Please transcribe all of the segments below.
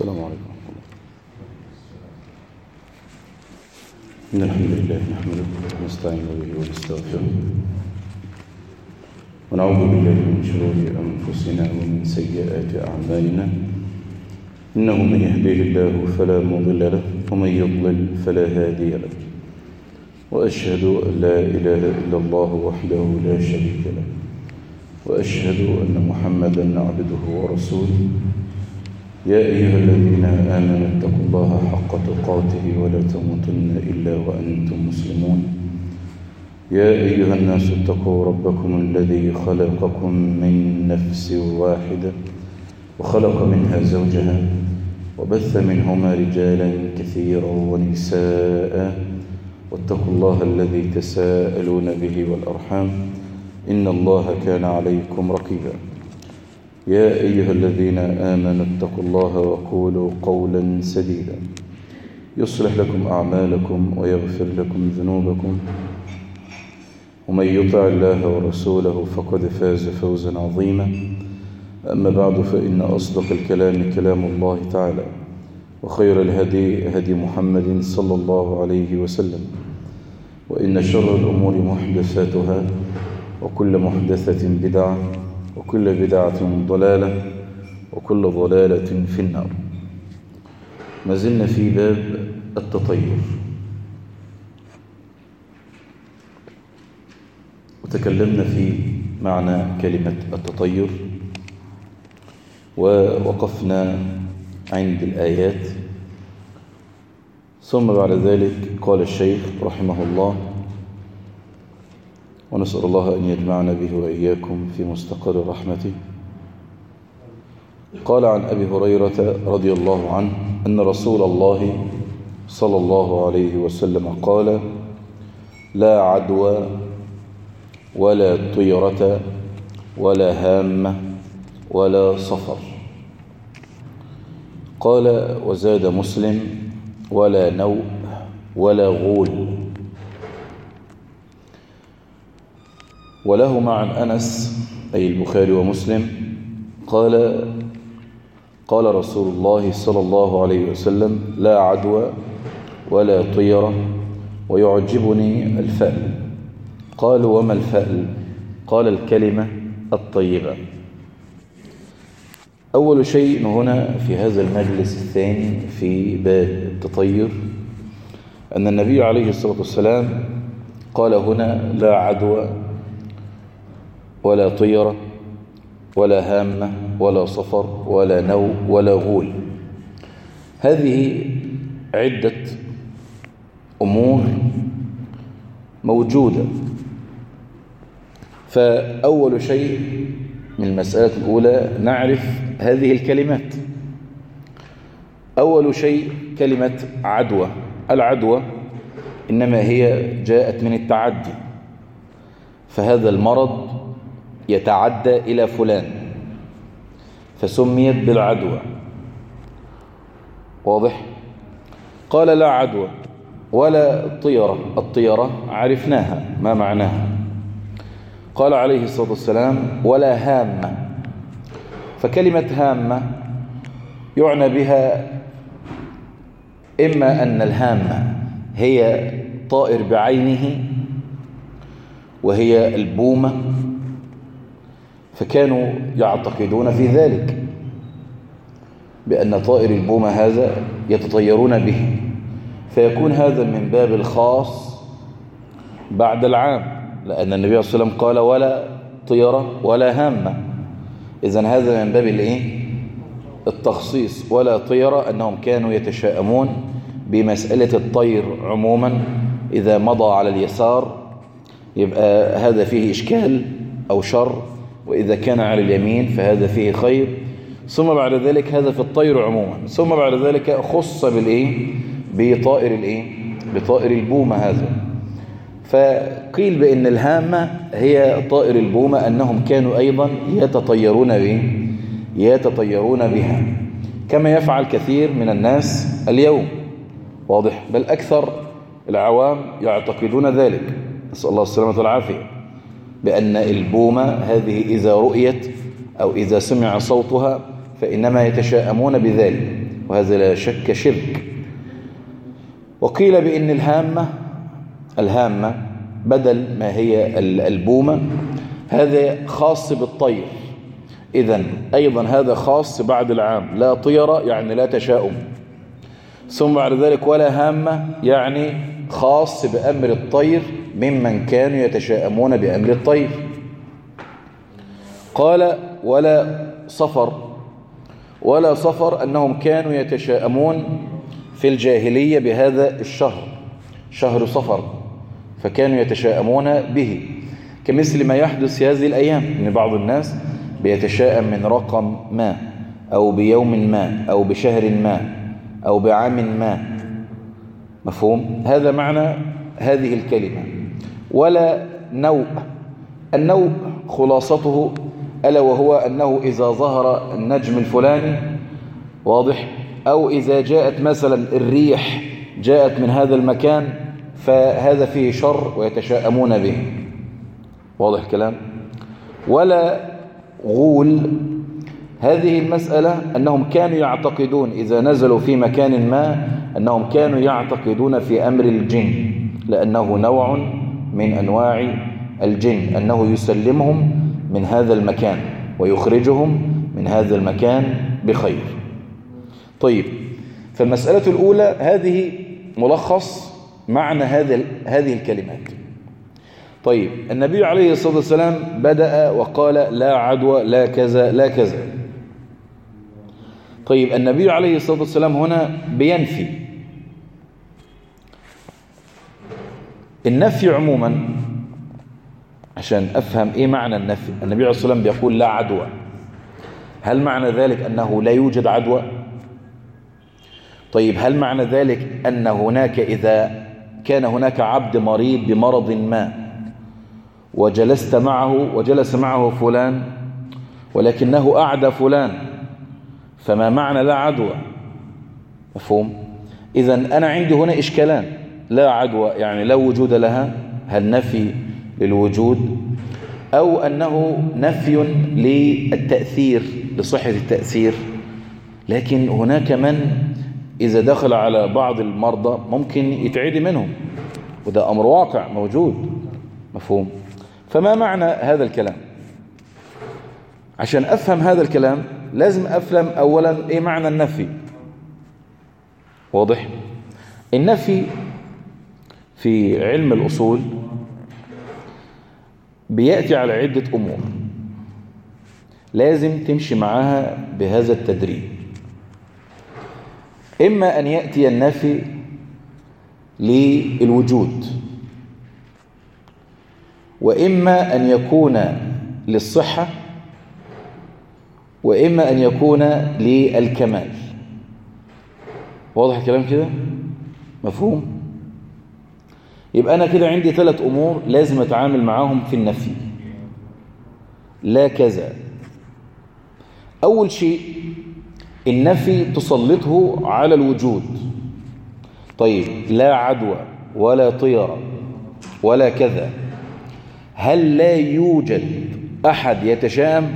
السلام عليكم ورحمة الله إن الحمد لله نحمده ونستعين به ونستغفره ونعوذ بالله من شرور أنفسنا ومن سيئات أعمالنا إنه من يهديه الله فلا مضل له ومن يضلل فلا هادي له وأشهد أن لا إله إلا الله وحده لا شريك له وأشهد أن محمدا عبده ورسوله يا أيها الذين آمنوا اتقوا الله حق تقاته ولا تموتن إلا وأنتم مسلمون يا أيها الناس اتقوا ربكم الذي خلقكم من نفس واحدة وخلق منها زوجها وبث منهما رجالا كثيرا ونساء واتقوا الله الذي تساءلون به والأرحام إن الله كان عليكم رقيبا يا أيها الذين آمنوا اتقوا الله وقولوا قولا سديدا يصلح لكم أعمالكم ويغفر لكم ذنوبكم ومن يطع الله ورسوله فقد فاز فوزا عظيما أما بعد فإن أصدق الكلام كلام الله تعالى وخير الهدي هدي محمد صلى الله عليه وسلم وإن شر الأمور محدثاتها وكل محدثة بدعة وكل بدعة ضلالة وكل ضلالة في النار ما زلنا في باب التطير وتكلمنا في معنى كلمة التطير ووقفنا عند الآيات ثم بعد ذلك قال الشيخ رحمه الله ونسأل الله أن يجمعنا به وإياكم في مستقر رحمته قال عن أبي هريرة رضي الله عنه أن رسول الله صلى الله عليه وسلم قال لا عدوى ولا طيرة ولا هامة ولا صفر قال وزاد مسلم ولا نوء ولا غول ولهما عن أنس أي البخاري ومسلم قال قال رسول الله صلى الله عليه وسلم لا عدوى ولا طيرة ويعجبني الفأل قالوا وما الفأل قال الكلمة الطيبة أول شيء هنا في هذا المجلس الثاني في باب التطير أن النبي عليه الصلاة والسلام قال هنا لا عدوى ولا طيرة ولا هامة ولا صفر ولا نو ولا غول هذه عدة أمور موجودة فأول شيء من المسألة الأولى نعرف هذه الكلمات أول شيء كلمة عدوى العدوى إنما هي جاءت من التعدي فهذا المرض يتعدى إلى فلان فسميت بالعدوى واضح قال لا عدوى ولا طيرة الطيرة عرفناها ما معناها قال عليه الصلاة والسلام ولا هامة فكلمة هامة يعنى بها إما أن الهامة هي طائر بعينه وهي البومة فكانوا يعتقدون في ذلك بأن طائر البومة هذا يتطيرون به فيكون هذا من باب الخاص بعد العام لأن النبي صلى الله عليه وسلم قال ولا طيرة ولا هامة إذا هذا من باب الإيه؟ التخصيص ولا طيرة أنهم كانوا يتشاءمون بمسألة الطير عموما إذا مضى على اليسار يبقى هذا فيه إشكال أو شر وإذا كان على اليمين فهذا فيه خير ثم بعد ذلك هذا في الطير عموما ثم بعد ذلك خص بالإيه بطائر الإيه بطائر البومة هذا فقيل بأن الهامة هي طائر البومة أنهم كانوا أيضا يتطيرون به يتطيرون بها كما يفعل كثير من الناس اليوم واضح بل أكثر العوام يعتقدون ذلك نسأل الله السلامة والعافية بأن البومة هذه إذا رؤيت أو إذا سمع صوتها فإنما يتشاءمون بذلك وهذا لا شك شرك وقيل بأن الهامة الهامة بدل ما هي البومة هذا خاص بالطير إذا أيضا هذا خاص بعد العام لا طيرة يعني لا تشاؤم ثم بعد ذلك ولا هامة يعني خاص بأمر الطير ممن كانوا يتشاءمون بأمر الطير قال ولا صفر ولا صفر أنهم كانوا يتشاءمون في الجاهلية بهذا الشهر شهر صفر فكانوا يتشاءمون به كمثل ما يحدث في هذه الأيام أن بعض الناس بيتشاءم من رقم ما أو بيوم ما أو بشهر ما أو بعام ما مفهوم هذا معنى هذه الكلمة ولا نوء النوء خلاصته ألا وهو أنه إذا ظهر النجم الفلاني واضح أو إذا جاءت مثلا الريح جاءت من هذا المكان فهذا فيه شر ويتشاءمون به واضح الكلام ولا غول هذه المسألة أنهم كانوا يعتقدون إذا نزلوا في مكان ما أنهم كانوا يعتقدون في أمر الجن لأنه نوع من أنواع الجن أنه يسلمهم من هذا المكان ويخرجهم من هذا المكان بخير طيب فالمسألة الأولى هذه ملخص معنى هذا هذه الكلمات طيب النبي عليه الصلاة والسلام بدأ وقال لا عدوى لا كذا لا كذا طيب النبي عليه الصلاة والسلام هنا بينفي النفي عموما عشان أفهم إيه معنى النفي النبي عليه الصلاة والسلام بيقول لا عدوى هل معنى ذلك أنه لا يوجد عدوى طيب هل معنى ذلك أن هناك إذا كان هناك عبد مريض بمرض ما وجلست معه وجلس معه فلان ولكنه أعدى فلان فما معنى لا عدوى مفهوم إذا أنا عندي هنا إشكالان لا عدوى يعني لا وجود لها هل نفي للوجود أو أنه نفي للتأثير لصحة التأثير لكن هناك من إذا دخل على بعض المرضى ممكن يتعدي منهم وده أمر واقع موجود مفهوم فما معنى هذا الكلام عشان أفهم هذا الكلام لازم أفهم أولا إيه معنى النفي واضح النفي في علم الأصول بيأتي على عدة أمور لازم تمشي معاها بهذا التدريب إما أن يأتي النفي للوجود وإما أن يكون للصحة وإما أن يكون للكمال واضح الكلام كده مفهوم يبقى أنا كده عندي ثلاث أمور لازم أتعامل معاهم في النفي لا كذا أول شيء النفي تسلطه على الوجود طيب لا عدوى ولا طيرة ولا كذا هل لا يوجد أحد يتشام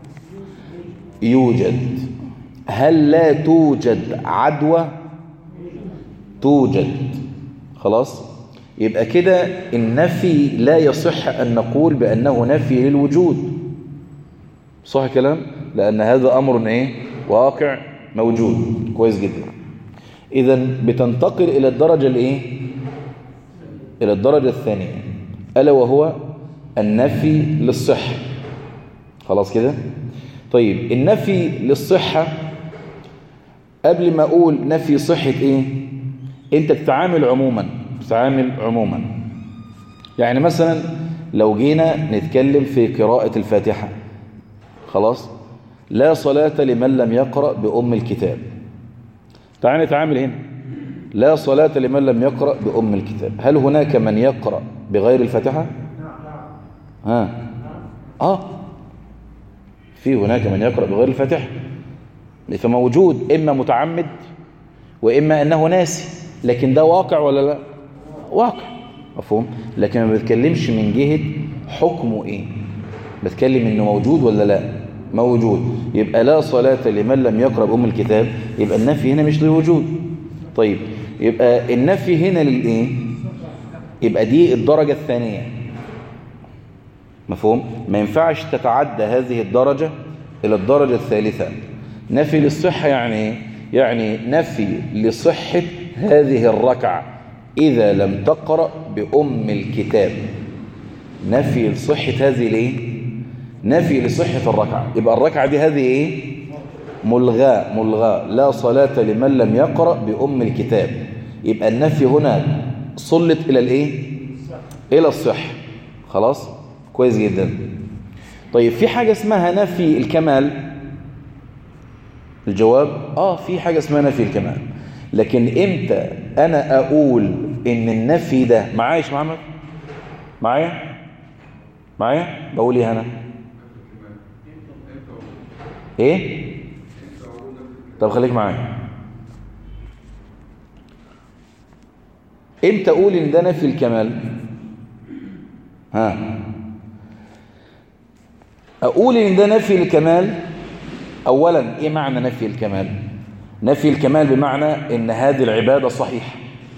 يوجد هل لا توجد عدوى توجد خلاص يبقى كده النفي لا يصح أن نقول بأنه نفي للوجود صح كلام لأن هذا أمر إيه واقع موجود كويس جدا إذا بتنتقل إلى الدرجة الإيه إلى الدرجة الثانية ألا وهو النفي للصحة خلاص كده طيب النفي للصحة قبل ما أقول نفي صحة إيه أنت بتتعامل عموما بتتعامل عموما يعني مثلا لو جينا نتكلم في قراءة الفاتحة خلاص لا صلاة لمن لم يقرأ بأم الكتاب تعال نتعامل هنا لا صلاة لمن لم يقرأ بأم الكتاب هل هناك من يقرأ بغير الفاتحة ها آه في هناك من يقرأ بغير الفاتحة فموجود إما متعمد وإما أنه ناسي لكن ده واقع ولا لا واقع مفهوم لكن ما بتكلمش من جهة حكمه إيه بتكلم إنه موجود ولا لا موجود يبقى لا صلاة لمن لم يقرأ بأم الكتاب يبقى النفي هنا مش للوجود طيب يبقى النفي هنا للإيه يبقى دي الدرجة الثانية مفهوم ما ينفعش تتعدى هذه الدرجة إلى الدرجة الثالثة نفي للصحة يعني يعني نفي لصحة هذه الركعة إذا لم تقرأ بأم الكتاب نفي لصحة هذه الايه نفي لصحة الركعة يبقى الركعة دي هذه ايه ملغاة ملغاة لا صلاة لمن لم يقرأ بأم الكتاب يبقى النفي هنا صلت إلى الايه إلى الصح خلاص كويس جدا طيب في حاجة اسمها نفي الكمال الجواب اه في حاجة اسمها نفي الكمال لكن امتى انا اقول ان النفي ده معايا يا محمد معايا معايا بقول ايه انا ايه طب خليك معايا امتى اقول ان ده نفي الكمال ها اقول ان ده نفي الكمال اولا ايه معنى نفي الكمال نفي الكمال بمعنى ان هذه العبادة صحيحة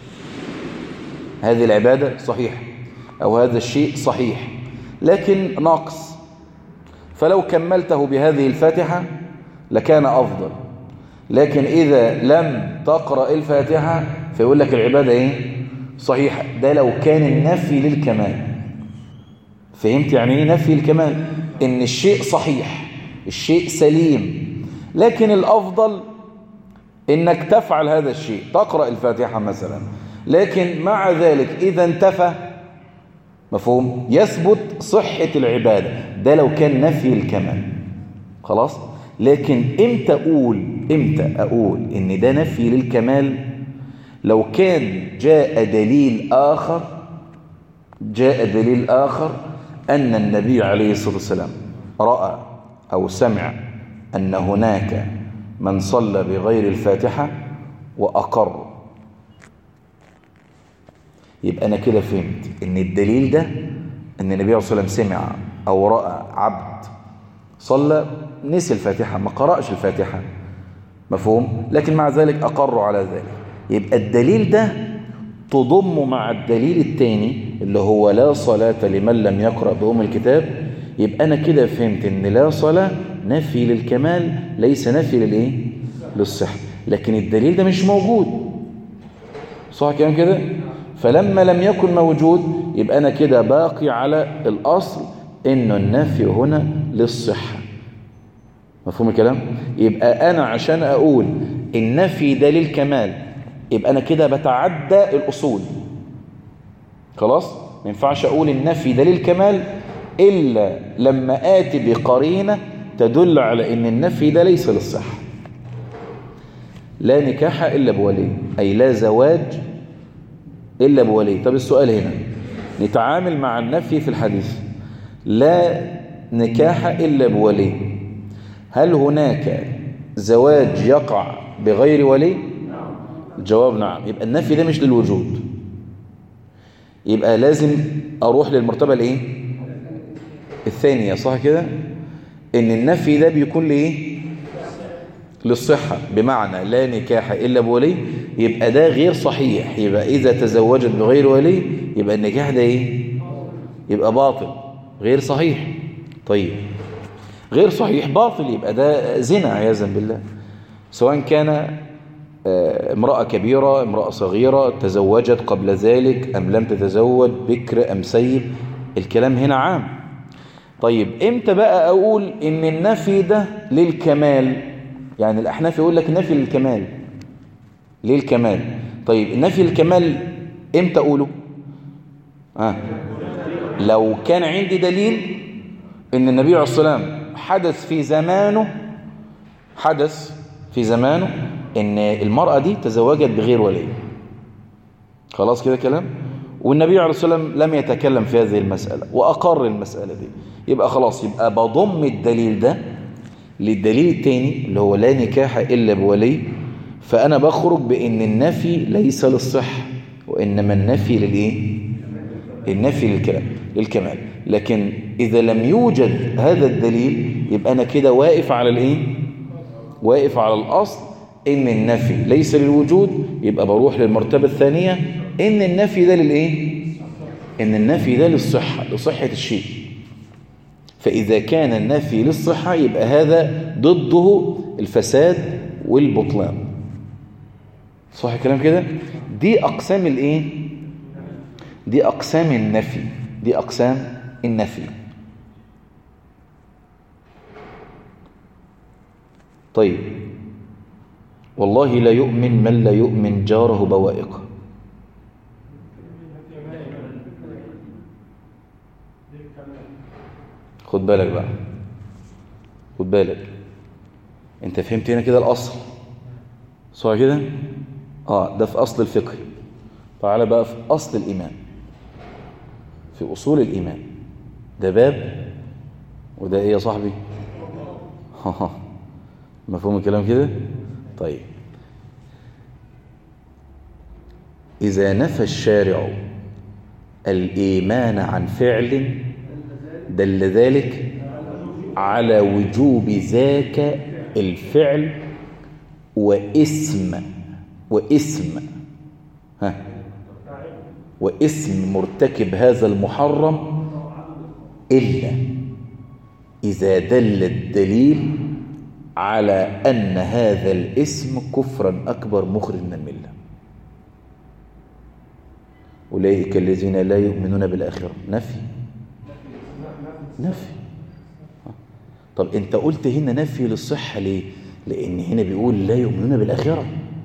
هذه العبادة صحيحة او هذا الشيء صحيح لكن ناقص فلو كملته بهذه الفاتحة لكان أفضل لكن إذا لم تقرأ الفاتحة فيقول لك العبادة إيه؟ صحيحة ده لو كان النفي للكمال فهمت يعني إيه نفي الكمال إن الشيء صحيح الشيء سليم لكن الأفضل إنك تفعل هذا الشيء تقرأ الفاتحة مثلا لكن مع ذلك إذا انتفى مفهوم يثبت صحة العبادة ده لو كان نفي الكمال خلاص لكن امتى اقول امتى اقول ان ده نفي للكمال لو كان جاء دليل اخر جاء دليل اخر ان النبي عليه الصلاة والسلام رأى او سمع ان هناك من صلى بغير الفاتحة واقر يبقى انا كده فهمت ان الدليل ده ان النبي عليه الصلاة والسلام سمع او رأى عبد صلى نسي الفاتحة ما قرأش الفاتحة مفهوم لكن مع ذلك أقروا على ذلك يبقى الدليل ده تضم مع الدليل الثاني اللي هو لا صلاة لمن لم يقرأ بأم الكتاب يبقى أنا كده فهمت إن لا صلاة نفي للكمال ليس نفي للإيه؟ للصحة لكن الدليل ده مش موجود صح كلام كده؟ فلما لم يكن موجود يبقى أنا كده باقي على الأصل إنه النفي هنا للصحة مفهوم الكلام يبقى أنا عشان أقول النفي ده للكمال يبقى أنا كده بتعدى الأصول خلاص ما ينفعش أقول النفي ده للكمال إلا لما آتي بقرينة تدل على أن النفي ده ليس للصحة لا نكاح إلا بولي أي لا زواج إلا بولي طب السؤال هنا نتعامل مع النفي في الحديث لا نكاح إلا بولي هل هناك زواج يقع بغير ولي الجواب نعم يبقى النفي ده مش للوجود يبقى لازم أروح للمرتبة الايه الثانية صح كده ان النفي ده بيكون لايه للصحة بمعنى لا نكاح إلا بولي يبقى ده غير صحيح يبقى إذا تزوجت بغير ولي يبقى النكاح ده إيه يبقى باطل غير صحيح طيب غير صحيح باطل يبقى ده زنا عياذا بالله سواء كان امرأة كبيرة امرأة صغيرة تزوجت قبل ذلك أم لم تتزوج بكر أم سيب الكلام هنا عام طيب امتى بقى أقول إن النفي ده للكمال يعني الأحناف يقول لك نفي للكمال ليه الكمال طيب النفي للكمال امتى أقوله آه. لو كان عندي دليل ان النبي عليه الصلاة والسلام حدث في زمانه حدث في زمانه ان المرأة دي تزوجت بغير ولي خلاص كده كلام والنبي عليه الصلاة والسلام لم يتكلم في هذه المسألة وأقر المسألة دي يبقى خلاص يبقى بضم الدليل ده للدليل التاني اللي هو لا نكاح إلا بولي فأنا بخرج بأن النفي ليس للصح وإنما النفي للإيه النفي للكلام للكمال لكن إذا لم يوجد هذا الدليل يبقى أنا كده واقف على الإيه واقف على الأصل إن النفي ليس للوجود يبقى بروح للمرتبة الثانية إن النفي ده للإيه إن النفي ده للصحة لصحة الشيء فإذا كان النفي للصحة يبقى هذا ضده الفساد والبطلان صح الكلام كده دي أقسام الإيه دي أقسام النفي دي أقسام النفي طيب والله لا يؤمن من لا يؤمن جاره بوائقه خد بالك بقى خد بالك انت فهمت هنا كده الاصل صح كده اه ده في اصل الفقه تعالى بقى في اصل الايمان في اصول الايمان ده باب وده ايه يا صاحبي مفهوم الكلام كده طيب اذا نفى الشارع الايمان عن فعل دل ذلك على وجوب ذاك الفعل واسم واسم ها واسم مرتكب هذا المحرم إلا إذا دل الدليل على أن هذا الاسم كفرا أكبر مخرج من الملة أولئك الذين لا يؤمنون بالآخرة نفي نفي طب انت قلت هنا نفي للصحة ليه لان هنا بيقول لا يؤمنون بالآخرة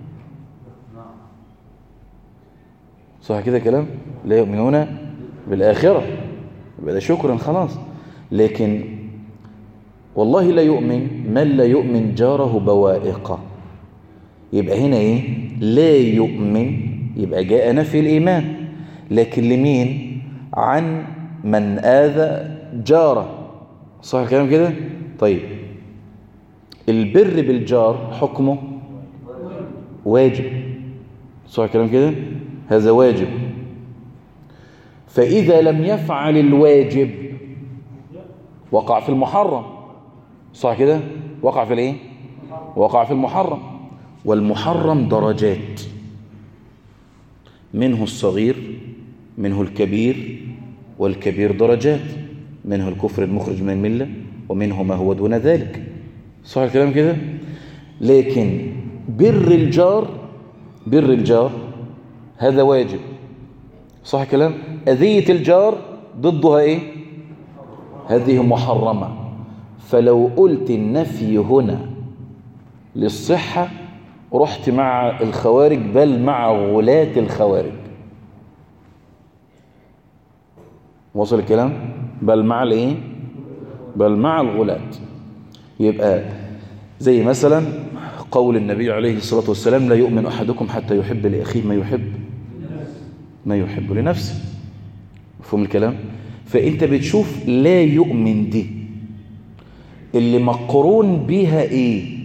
صح كده كلام لا يؤمنون بالآخرة يبقى ده شكرا خلاص لكن والله لا يؤمن من لا يؤمن جاره بوائقه يبقى هنا ايه لا يؤمن يبقى جاء نفي الإيمان لكن لمين عن من آذى جاره صح الكلام كده طيب البر بالجار حكمه واجب صح الكلام كده هذا واجب فإذا لم يفعل الواجب وقع في المحرم صح كده وقع في الايه وقع في المحرم والمحرم درجات منه الصغير منه الكبير والكبير درجات منه الكفر المخرج من الملة ومنه ما هو دون ذلك صح الكلام كده لكن بر الجار بر الجار هذا واجب صح الكلام أذية الجار ضدها إيه هذه محرمة فلو قلت النفي هنا للصحة رحت مع الخوارج بل مع غلاة الخوارج وصل الكلام بل مع الايه بل مع الغلاة يبقى زي مثلا قول النبي عليه الصلاة والسلام لا يؤمن أحدكم حتى يحب لأخيه ما يحب ما يحب لنفسه مفهوم الكلام فأنت بتشوف لا يؤمن دي اللي مقرون بيها ايه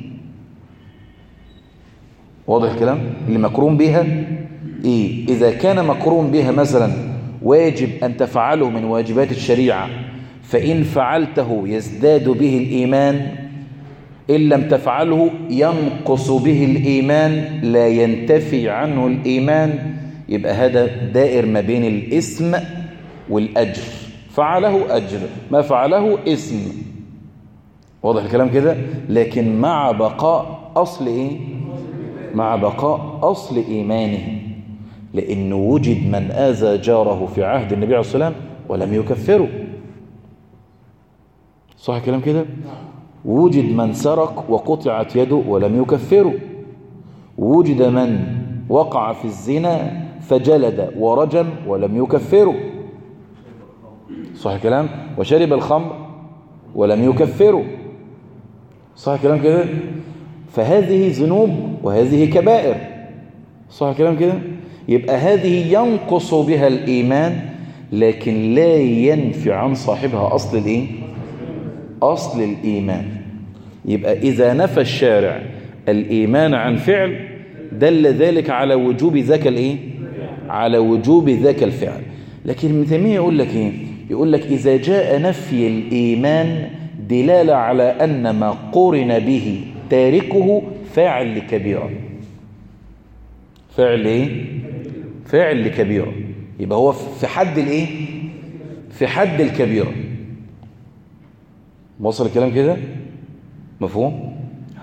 واضح الكلام اللي مقرون بها ايه اذا كان مقرون بها مثلا واجب ان تفعله من واجبات الشريعه فان فعلته يزداد به الايمان ان لم تفعله ينقص به الايمان لا ينتفي عنه الايمان يبقى هذا دائر ما بين الاسم والاجر فعله اجر ما فعله اسم واضح الكلام كده لكن مع بقاء اصل ايه مع بقاء أصل إيمانه لأنه وجد من آذى جاره في عهد النبي عليه الصلاة والسلام ولم يكفره صح الكلام كده وجد من سرق وقطعت يده ولم يكفره وجد من وقع في الزنا فجلد ورجم ولم يكفره صح الكلام وشرب الخمر ولم يكفره صح الكلام كده فهذه ذنوب وهذه كبائر صح الكلام كده يبقى هذه ينقص بها الإيمان لكن لا ينفي عن صاحبها أصل الإيه؟ أصل الإيمان يبقى إذا نفى الشارع الإيمان عن فعل دل ذلك على وجوب ذاك الإيه؟ على وجوب ذاك الفعل لكن ابن تيمية يقول لك إيه؟ يقول لك إذا جاء نفي الإيمان دلالة على أن ما قرن به تاركه فاعل لكبيرة فاعل ايه فاعل لكبيرة يبقى هو في حد الايه في حد الكبيرة وصل الكلام كده مفهوم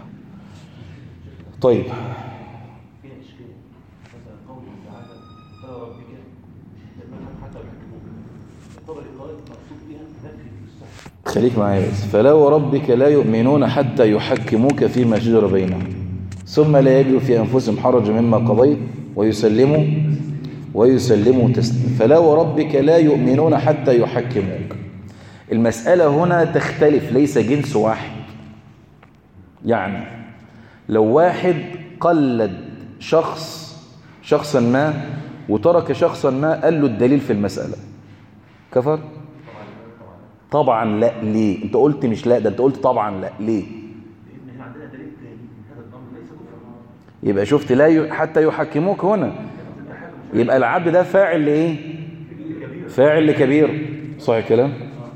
طيب فيها إشكال مثلا قوله تعالى فلا ربك حتى يحكموك يعتبر القائد مقصود بها نفي الصح خليك معايا بس فلا وربك لا يؤمنون حتى يحكموك فيما شجر بينهم ثم لا يجدوا في أنفسهم حرج مما قضيت ويسلموا ويسلموا تسليما فلا وربك لا يؤمنون حتى يحكموك المسألة هنا تختلف ليس جنس واحد يعني لو واحد قلد شخص شخصا ما وترك شخصا ما قال له الدليل في المسألة كفر؟ طبعا لا ليه انت قلت مش لا ده انت قلت طبعا لا ليه لأن احنا عندنا دليل تاني إن هذا الأمر ليس كفرا يبقى شفت لا ي... حتى يحكموك هنا يبقى العبد ده فاعل لايه فاعل لكبير صح الكلام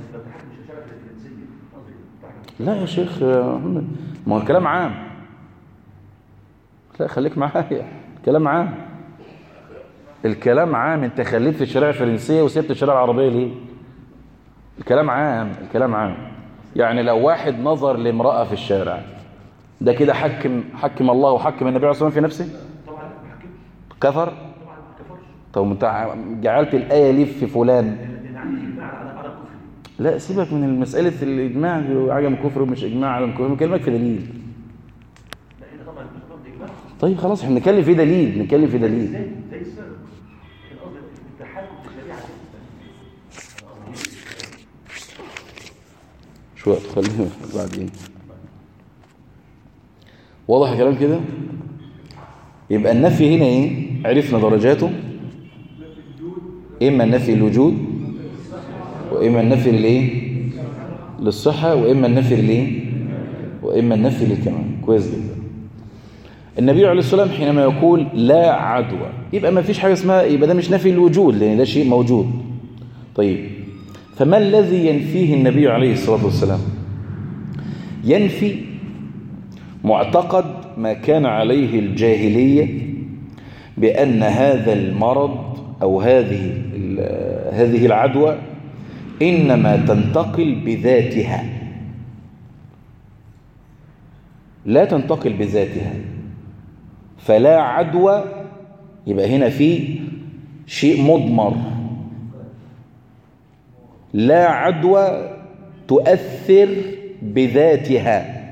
لا يا شيخ يا محمد ما هو الكلام عام لا خليك معايا الكلام عام الكلام عام انت خليت في الشريعه الفرنسيه وسبت الشريعه العربيه ليه الكلام عام الكلام عام يعني لو واحد نظر لامراه في الشارع ده كده حكم حكم الله وحكم النبي عليه الصلاه والسلام في نفسه طبعا ما حكمش كفر طبعا ما كفرش طب انت جعلت الايه ليه في فلان لأن عندي إجماع على على الكفر لا سيبك من مساله الاجماع عدم كفر ومش اجماع عدم كفر بكلمك في دليل لأن طبعا الإسلام ده إجماع طيب خلاص احنا نتكلم في دليل نتكلم في دليل زي زي السبب القصد التحكم في الشريعة شو وقت خلينا بعدين واضح الكلام كده يبقى النفي هنا ايه عرفنا درجاته اما النفي للوجود واما النفي للايه للصحه واما النفي للايه واما النفي للكمال كويس جدا النبي عليه الصلاه والسلام حينما يقول لا عدوى يبقى ما فيش حاجه اسمها يبقى ده مش نفي الوجود لان ده شيء موجود طيب فما الذي ينفيه النبي عليه الصلاه والسلام ينفي معتقد ما كان عليه الجاهليه بان هذا المرض او هذه ال- هذه العدوى انما تنتقل بذاتها لا تنتقل بذاتها فلا عدوى يبقى هنا في شيء مضمر لا عدوى تؤثر بذاتها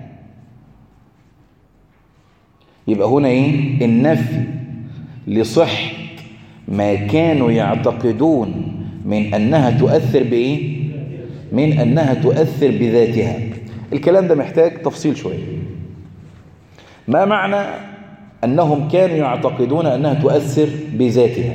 يبقى هنا ايه النفي لصحة ما كانوا يعتقدون من أنها تؤثر بإيه من أنها تؤثر بذاتها الكلام ده محتاج تفصيل شوية ما معنى أنهم كانوا يعتقدون أنها تؤثر بذاتها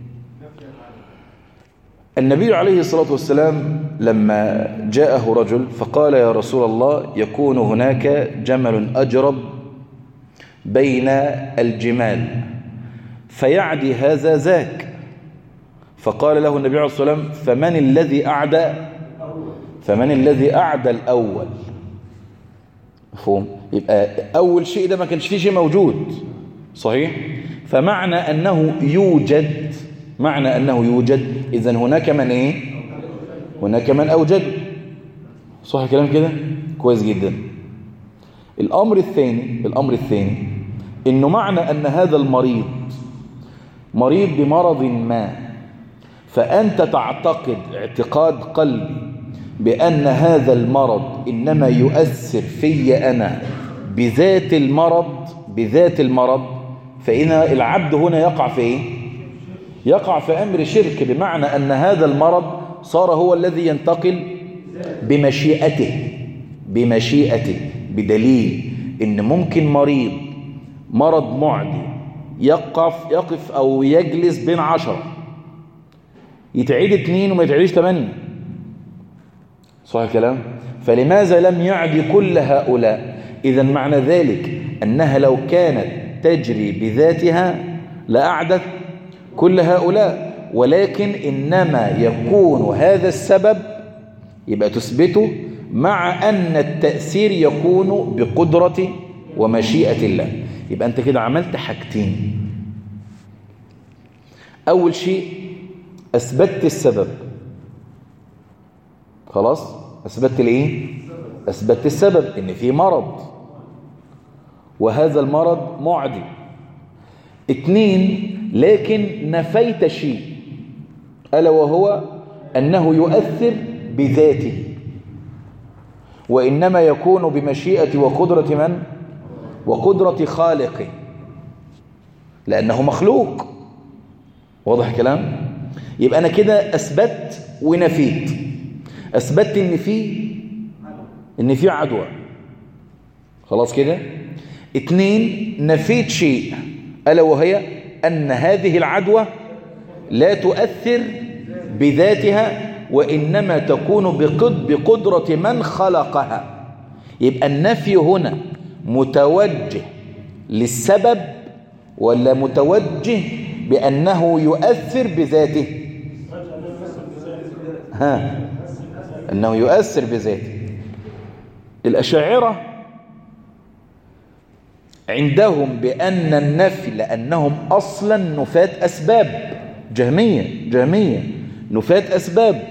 النبي عليه الصلاة والسلام لما جاءه رجل فقال يا رسول الله يكون هناك جمل أجرب بين الجمال فيعدي هذا ذاك فقال له النبي عليه الصلاة والسلام فمن الذي أعدى فمن الذي أعدى الأول مفهوم يبقى أول شيء ده ما كانش فيه شيء موجود صحيح فمعنى أنه يوجد معنى أنه يوجد إذن هناك من إيه هناك من أوجد صح الكلام كده كويس جدا الأمر الثاني الأمر الثاني إنه معنى أن هذا المريض مريض بمرض ما فأنت تعتقد اعتقاد قلبي بأن هذا المرض إنما يؤثر في أنا بذات المرض بذات المرض فإن العبد هنا يقع في إيه؟ يقع في أمر شرك بمعنى أن هذا المرض صار هو الذي ينتقل بمشيئته بمشيئته بدليل إن ممكن مريض مرض معدي يقف يقف أو يجلس بين عشرة يتعيد اتنين وما يتعيدش تمانية صح الكلام فلماذا لم يعدي كل هؤلاء إذا معنى ذلك أنها لو كانت تجري بذاتها لأعدت كل هؤلاء ولكن إنما يكون هذا السبب يبقى تثبته مع أن التأثير يكون بقدرة ومشيئة الله يبقى أنت كده عملت حاجتين أول شيء أثبتت السبب خلاص أثبتت الإيه أثبتت السبب إن في مرض وهذا المرض معدي اتنين لكن نفيت شيء ألا وهو أنه يؤثر بذاته وإنما يكون بمشيئة وقدرة من؟ وقدرة خالقه لأنه مخلوق واضح الكلام؟ يبقى أنا كده أثبت ونفيت أثبت إن في إن في عدوى خلاص كده؟ اتنين نفيت شيء ألا وهي أن هذه العدوى لا تؤثر بذاتها وإنما تكون بقد بقدرة من خلقها يبقى النفي هنا متوجه للسبب ولا متوجه بأنه يؤثر بذاته ها أنه يؤثر بذاته الأشاعرة عندهم بأن النفي لأنهم أصلا نفاة أسباب جهمية جهمية نفاة أسباب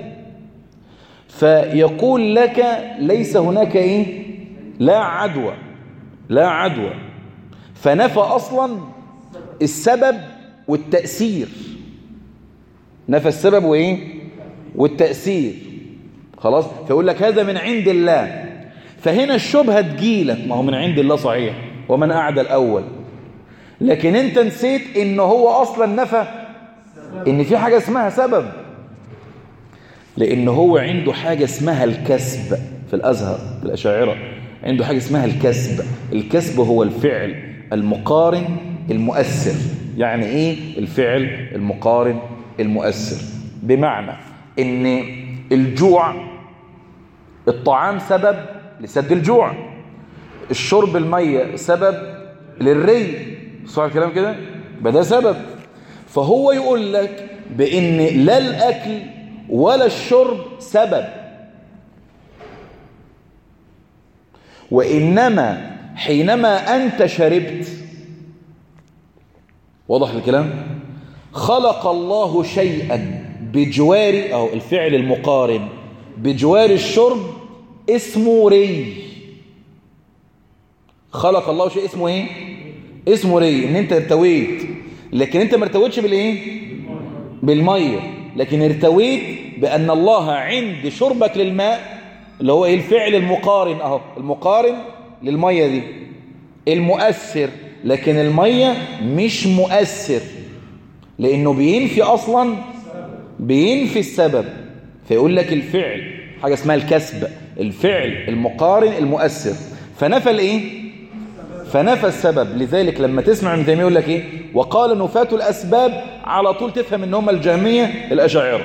فيقول لك ليس هناك إيه لا عدوى لا عدوى فنفى أصلا السبب والتأثير نفى السبب وإيه والتأثير خلاص فيقول لك هذا من عند الله فهنا الشبهة تجيلك ما هو من عند الله صحيح ومن أعدى الأول لكن انت نسيت ان هو اصلا نفى ان في حاجة اسمها سبب لان هو عنده حاجة اسمها الكسب في الازهر في الاشاعرة عنده حاجة اسمها الكسب الكسب هو الفعل المقارن المؤثر يعني ايه الفعل المقارن المؤثر بمعنى ان الجوع الطعام سبب لسد الجوع الشرب المية سبب للري صح الكلام كده يبقى ده سبب فهو يقول لك بان لا الاكل ولا الشرب سبب وانما حينما انت شربت واضح الكلام خلق الله شيئا بجوار او الفعل المقارن بجوار الشرب اسمه ري خلق الله شيء اسمه ايه اسمه ري ان انت ارتويت لكن انت ما ارتويتش بالايه بالميه لكن ارتويت بان الله عند شربك للماء اللي هو ايه الفعل المقارن اهو المقارن للميه دي المؤثر لكن الميه مش مؤثر لانه بينفي اصلا بينفي السبب فيقول لك الفعل حاجه اسمها الكسب الفعل المقارن المؤثر فنفى الايه فنفى السبب لذلك لما تسمع ابن تيميه يقول لك ايه وقال نفاة الاسباب على طول تفهم ان هم الجهميه الاشاعره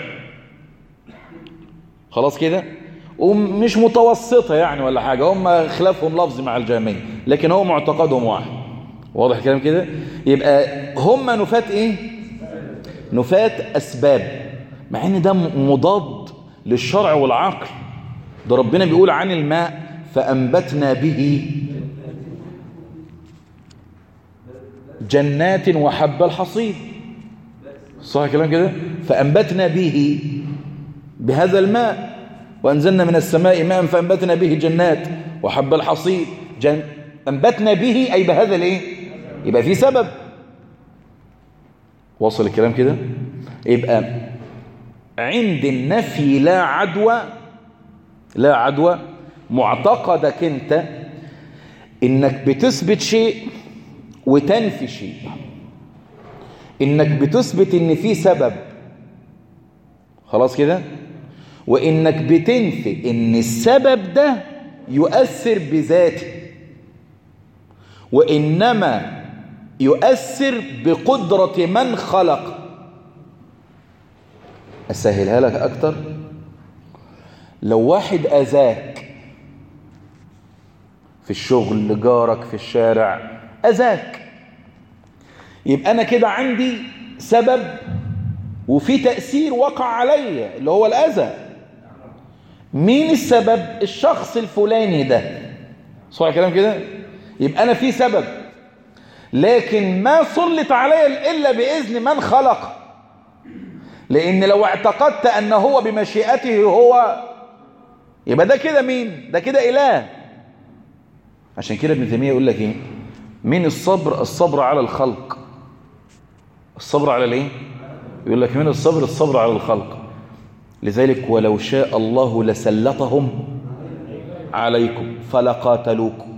خلاص كده ومش متوسطه يعني ولا حاجه هم خلافهم لفظي مع الجهميه لكن هو معتقدهم واحد واضح الكلام كده يبقى هم نفاة ايه نفاة اسباب مع ان ده مضاد للشرع والعقل ده ربنا بيقول عن الماء فانبتنا به جنات وحب الحصيد صح الكلام كده فأنبتنا به بهذا الماء وأنزلنا من السماء ماء فأنبتنا به جنات وحب الحصيد جن... أنبتنا به أي بهذا الايه يبقى في سبب وصل الكلام كده يبقى عند النفي لا عدوى لا عدوى معتقدك انت انك بتثبت شيء وتنفي شيء انك بتثبت ان في سبب خلاص كده وانك بتنفي ان السبب ده يؤثر بذاته وانما يؤثر بقدرة من خلق اسهلها لك اكتر لو واحد اذاك في الشغل جارك في الشارع أذاك يبقى أنا كده عندي سبب وفي تأثير وقع عليا اللي هو الأذى مين السبب الشخص الفلاني ده صح الكلام كده يبقى انا في سبب لكن ما سلط علي الا باذن من خلق لان لو اعتقدت ان هو بمشيئته هو يبقى ده كده مين ده كده اله عشان كده ابن تيميه يقول لك ايه من الصبر الصبر على الخلق الصبر على الايه يقول لك من الصبر الصبر على الخلق لذلك ولو شاء الله لسلطهم عليكم فلقاتلوكم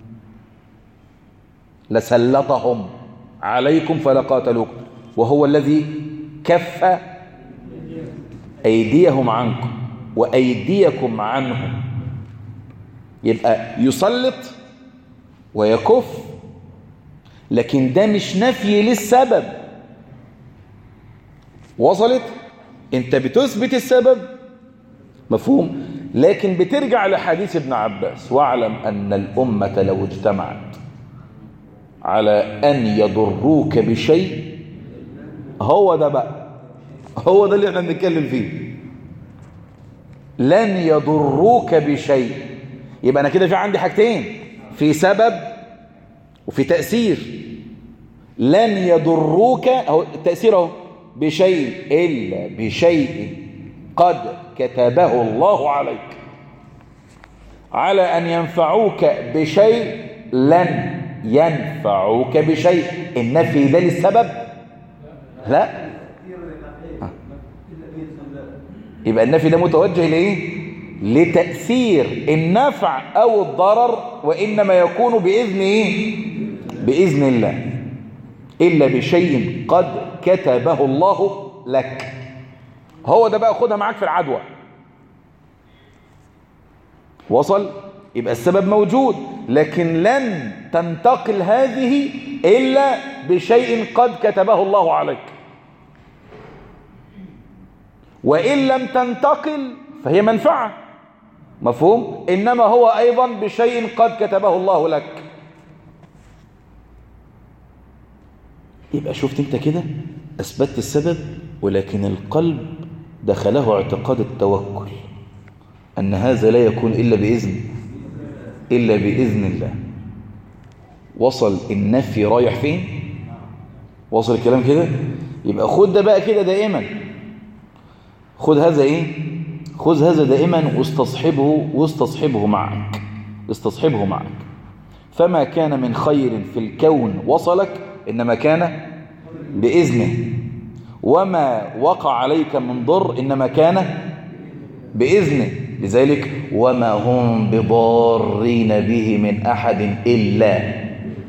لسلطهم عليكم فلقاتلوكم وهو الذي كف أيديهم عنكم وأيديكم عنهم يبقى يسلط ويكف لكن ده مش نفي للسبب وصلت انت بتثبت السبب مفهوم لكن بترجع لحديث ابن عباس واعلم أن الأمة لو اجتمعت على أن يضروك بشيء هو ده بقى هو ده اللي احنا بنتكلم فيه لن يضروك بشيء يبقى أنا كده في عندي حاجتين في سبب وفي تأثير لن يضروك أو التأثير اهو بشيء إلا بشيء قد كتبه الله عليك على أن ينفعوك بشيء لن ينفعوك بشيء النفي ده للسبب لا يبقى النفي ده متوجه لإيه لتأثير النفع أو الضرر وإنما يكون بإذن إيه بإذن الله إلا بشيء قد كتبه الله لك هو ده بقى خدها معاك في العدوى وصل يبقى السبب موجود لكن لن تنتقل هذه إلا بشيء قد كتبه الله عليك وإن لم تنتقل فهي منفعة مفهوم إنما هو أيضا بشيء قد كتبه الله لك يبقى شفت انت كده أثبتت السبب ولكن القلب دخله اعتقاد التوكل أن هذا لا يكون إلا بإذن إلا بإذن الله وصل النفي رايح فين وصل الكلام كده يبقى خد ده بقى كده دائما خد هذا ايه خذ هذا دائما واستصحبه واستصحبه معك استصحبه معك فما كان من خير في الكون وصلك إنما كان بإذنه وما وقع عليك من ضر إنما كان بإذنه لذلك وما هم بضارين به من أحد إلا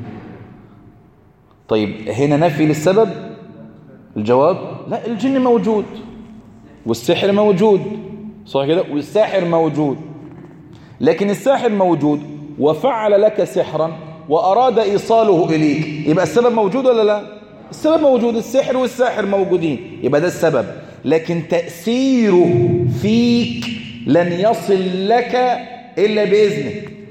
طيب هنا نفي للسبب الجواب لا الجن موجود والسحر موجود صح كده والساحر موجود لكن الساحر موجود وفعل لك سحرا وأراد إيصاله إليك يبقى السبب موجود ولا لا السبب موجود السحر والساحر موجودين يبقى ده السبب لكن تأثيره فيك لن يصل لك إلا بإذنه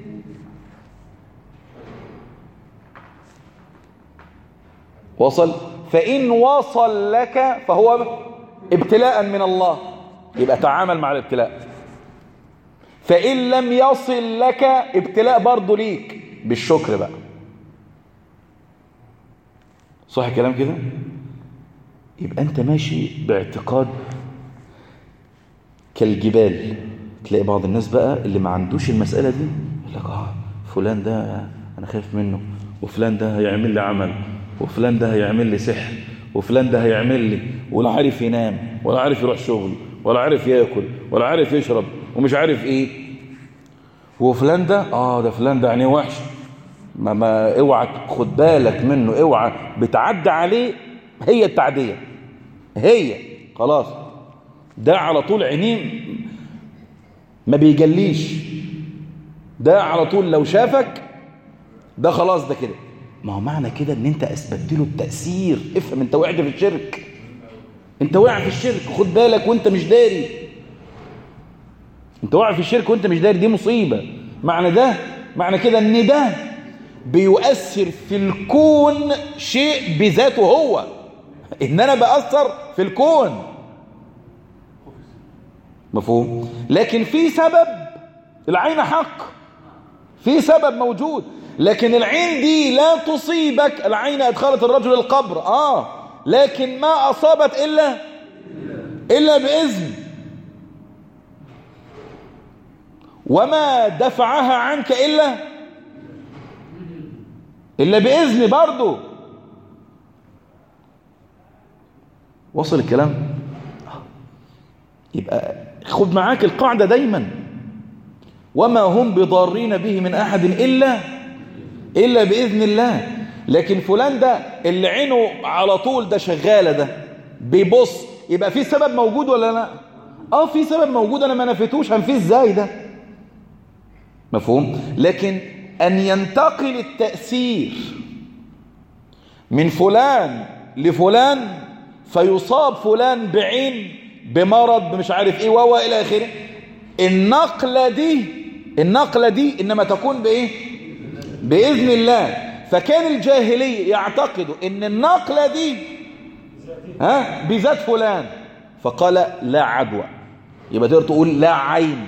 وصل فإن وصل لك فهو ابتلاء من الله يبقى تعامل مع الابتلاء فإن لم يصل لك ابتلاء برضه ليك بالشكر بقى صح الكلام كده يبقى انت ماشي باعتقاد كالجبال تلاقي بعض الناس بقى اللي ما عندوش المسألة دي يقول لك اه فلان ده انا خايف منه وفلان ده هيعمل لي عمل وفلان ده هيعمل لي سحر وفلان ده هيعمل لي ولا عارف ينام ولا عارف يروح شغل ولا عارف ياكل ولا عارف يشرب ومش عارف ايه وفلان ده اه ده فلان ده عينيه وحش ما, ما اوعى خد بالك منه اوعى بتعدى عليه هي التعدية هي خلاص ده على طول عينيه ما بيجليش ده على طول لو شافك ده خلاص ده كده ما هو معنى كده ان انت اثبتت له التأثير افهم انت وقعت في الشرك انت واقع في الشرك خد بالك وانت مش داري انت واقع في الشرك وانت مش داري دي مصيبة معنى ده معنى كده ان ده بيؤثر في الكون شيء بذاته هو ان انا بأثر في الكون مفهوم لكن في سبب العين حق في سبب موجود لكن العين دي لا تصيبك العين أدخلت الرجل القبر آه لكن ما أصابت إلا إلا بإذن وما دفعها عنك إلا إلا بإذن برضه وصل الكلام يبقى خد معاك القاعدة دايما وما هم بضارين به من أحد إلا إلا بإذن الله لكن فلان ده اللي عينه على طول ده شغالة ده بيبص يبقى في سبب موجود ولا لا اه في سبب موجود انا ما نفيتوش هنفيه ازاي ده مفهوم لكن ان ينتقل التأثير من فلان لفلان فيصاب فلان بعين بمرض مش عارف ايه وهو الى اخره النقلة دي النقلة دي انما تكون بايه باذن الله فكان الجاهلية يعتقدوا ان النقلة دي ها بذات فلان فقال لا عدوى يبقى تقدر تقول لا عين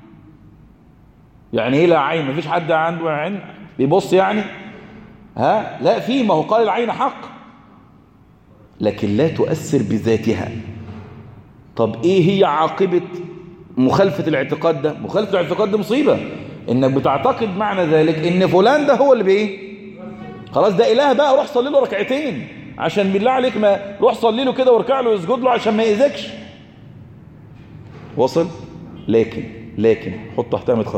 يعني ايه لا عين مفيش حد عنده عين بيبص يعني ها لا في ما هو قال العين حق لكن لا تؤثر بذاتها طب ايه هي عاقبة مخالفة الاعتقاد ده مخالفة الاعتقاد ده مصيبة انك بتعتقد معنى ذلك ان فلان ده هو اللي بايه خلاص ده اله بقى روح صلي له ركعتين عشان بالله عليك ما روح صلي له كده واركع له واسجد له عشان ما يأذكش وصل لكن لكن حط تحتها 100 خط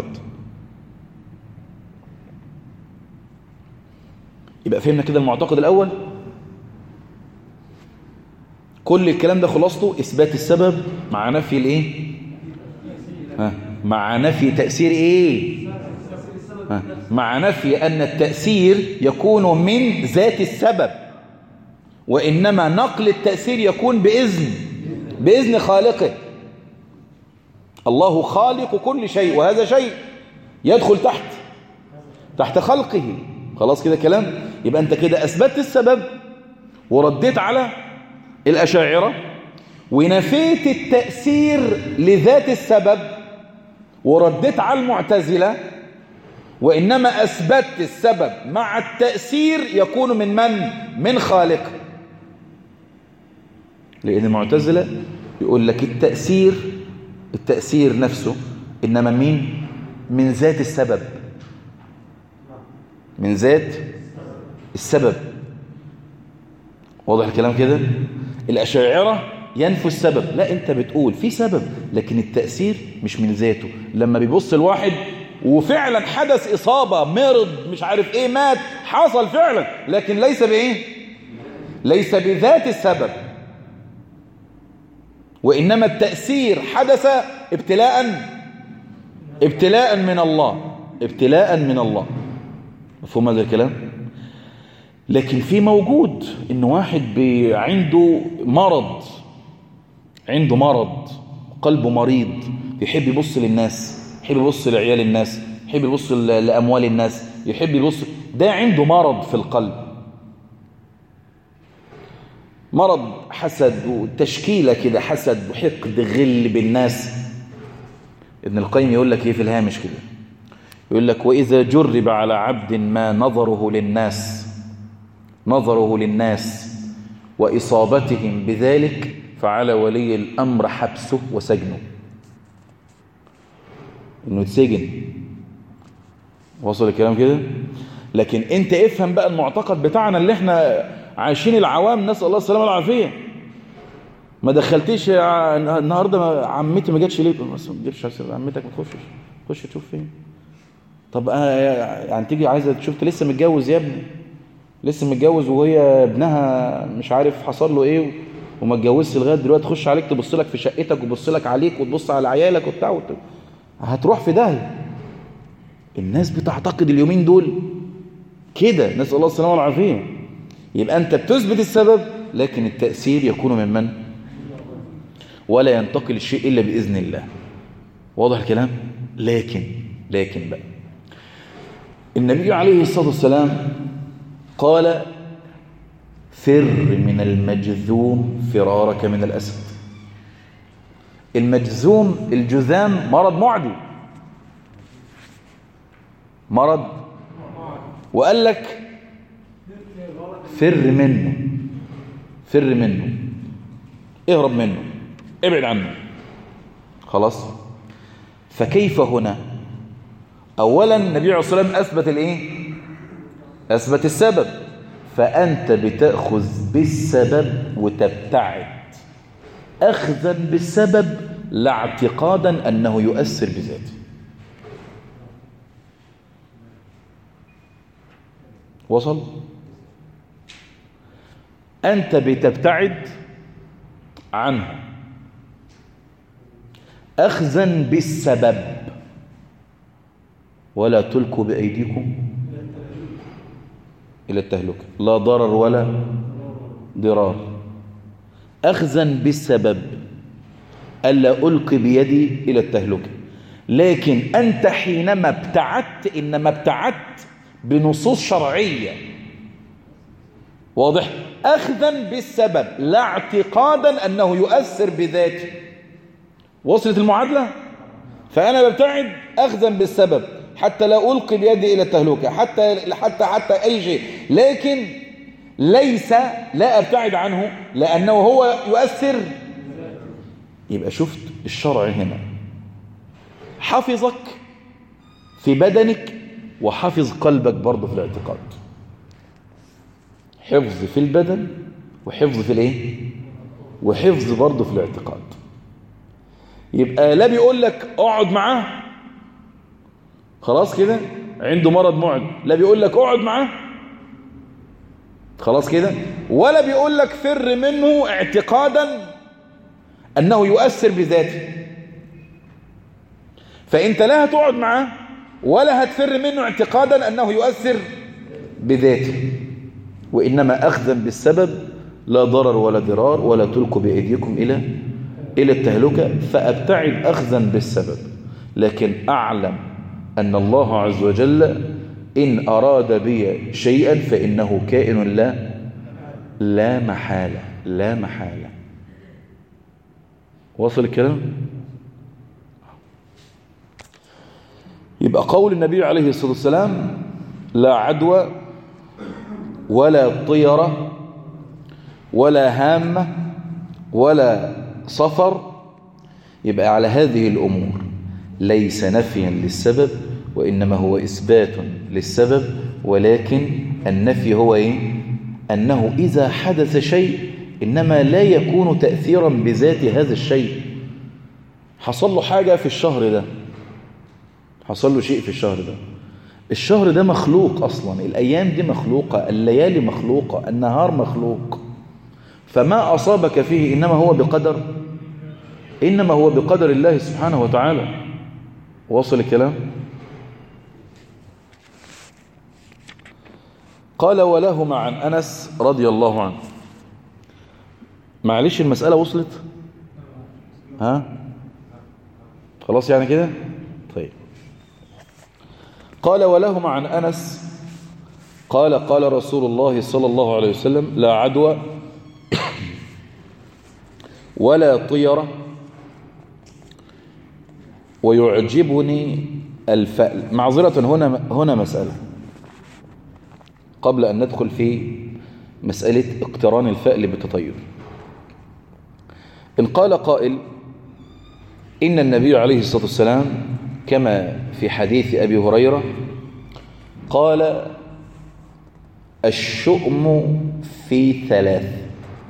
يبقى فهمنا كده المعتقد الاول كل الكلام ده خلاصته اثبات السبب مع نفي الايه ها مع نفي تأثير ايه ها مع نفي ان التأثير يكون من ذات السبب وإنما نقل التأثير يكون بإذن بإذن خالقه الله خالق كل شيء وهذا شيء يدخل تحت تحت خلقه خلاص كده كلام يبقى أنت كده أثبتت السبب ورديت على الأشاعرة ونفيت التأثير لذات السبب ورديت على المعتزلة وإنما أثبت السبب مع التأثير يكون من من؟ من خالقه لأن المعتزلة يقول لك التأثير التأثير نفسه إنما مين؟ من ذات السبب من ذات السبب واضح الكلام كده؟ الأشاعرة ينفوا السبب لا أنت بتقول في سبب لكن التأثير مش من ذاته لما بيبص الواحد وفعلا حدث إصابة مرض مش عارف إيه مات حصل فعلا لكن ليس بإيه ليس بذات السبب وإنما التأثير حدث ابتلاء ابتلاء من الله ابتلاء من الله مفهوم هذا الكلام لكن في موجود ان واحد عنده مرض عنده مرض قلبه مريض بيحب يبص للناس يحب يبص لعيال الناس يحب يبص لأموال الناس يحب يبص ده عنده مرض في القلب مرض حسد وتشكيلة كده حسد وحقد غل بالناس ابن القيم يقول لك ايه في الهامش كده يقول لك وإذا جرب على عبد ما نظره للناس نظره للناس وإصابتهم بذلك فعلى ولي الأمر حبسه وسجنه انه يتسجن وصل الكلام كده لكن انت افهم بقى المعتقد بتاعنا اللي احنا عايشين العوام نسال الله السلامه والعافيه ما دخلتيش النهارده عمتي ما جاتش ليه بس ما تجيبش عمتك ما تخشش خش تشوف فين طب يعني تيجي عايزه تشوف لسه متجوز يا ابني لسه متجوز وهي ابنها مش عارف حصل له ايه وما اتجوزش لغايه دلوقتي تخش عليك تبص لك في شقتك وتبص لك عليك وتبص على عيالك وبتاع وت... هتروح في داهيه الناس بتعتقد اليومين دول كده نسال الله السلامه والعافيه يبقى انت بتثبت السبب لكن التاثير يكون من من ولا ينتقل الشيء الا باذن الله واضح الكلام لكن لكن بقى النبي عليه الصلاه والسلام قال فر من المجذوم فرارك من الاسد المجزوم الجذام مرض معدي مرض وقال لك فر منه فر منه اهرب منه ابعد عنه خلاص فكيف هنا اولا النبي عليه الصلاه والسلام اثبت الايه اثبت السبب فانت بتاخذ بالسبب وتبتعد اخذا بالسبب لا اعتقادا انه يؤثر بذاته وصل انت بتبتعد عنه اخذا بالسبب ولا تلقوا بايديكم الى التهلكه لا ضرر ولا ضرار اخذا بالسبب الا القي بيدي الى التهلكه لكن انت حينما ابتعدت انما ابتعدت بنصوص شرعيه واضح اخذا بالسبب لا اعتقادا انه يؤثر بذاته وصلت المعادله فانا ببتعد اخذا بالسبب حتى لا القي بيدي الى التهلكه حتى حتى حتى اي شيء لكن ليس لا ابتعد عنه لانه هو يؤثر يبقى شفت الشرع هنا حفظك في بدنك وحفظ قلبك برضه في الاعتقاد حفظ في البدن وحفظ في الايه وحفظ برضه في الاعتقاد يبقى لا بيقول لك اقعد معاه خلاص كده عنده مرض معد لا بيقول لك اقعد معاه خلاص كده ولا بيقول لك فر منه اعتقادا انه يؤثر بذاته فانت لا هتقعد معاه ولا هتفر منه اعتقادا انه يؤثر بذاته وانما اخذا بالسبب لا ضرر ولا ضرار ولا تلقوا بايديكم الى الى التهلكه فابتعد اخذا بالسبب لكن اعلم ان الله عز وجل ان اراد بي شيئا فانه كائن لا لا محاله لا محاله وصل الكلام يبقى قول النبي عليه الصلاة والسلام لا عدوى ولا طيرة ولا هامة ولا صفر يبقى على هذه الأمور ليس نفيا للسبب وإنما هو إثبات للسبب ولكن النفي هو إيه؟ أنه إذا حدث شيء إنما لا يكون تأثيرا بذات هذا الشيء حصل له حاجة في الشهر ده حصل له شيء في الشهر ده الشهر ده مخلوق أصلا الأيام دي مخلوقة الليالي مخلوقة النهار مخلوق فما أصابك فيه إنما هو بقدر إنما هو بقدر الله سبحانه وتعالى واصل الكلام قال ولهما عن أنس رضي الله عنه معلش المسألة وصلت ها خلاص يعني كده طيب قال ولهما عن أنس قال قال رسول الله صلى الله عليه وسلم لا عدوى ولا طيرة ويعجبني الفأل معذرة هنا هنا مسألة قبل أن ندخل في مسألة اقتران الفأل بالتطير إن قال قائل إن النبي عليه الصلاة والسلام كما في حديث أبي هريرة قال الشؤم في ثلاث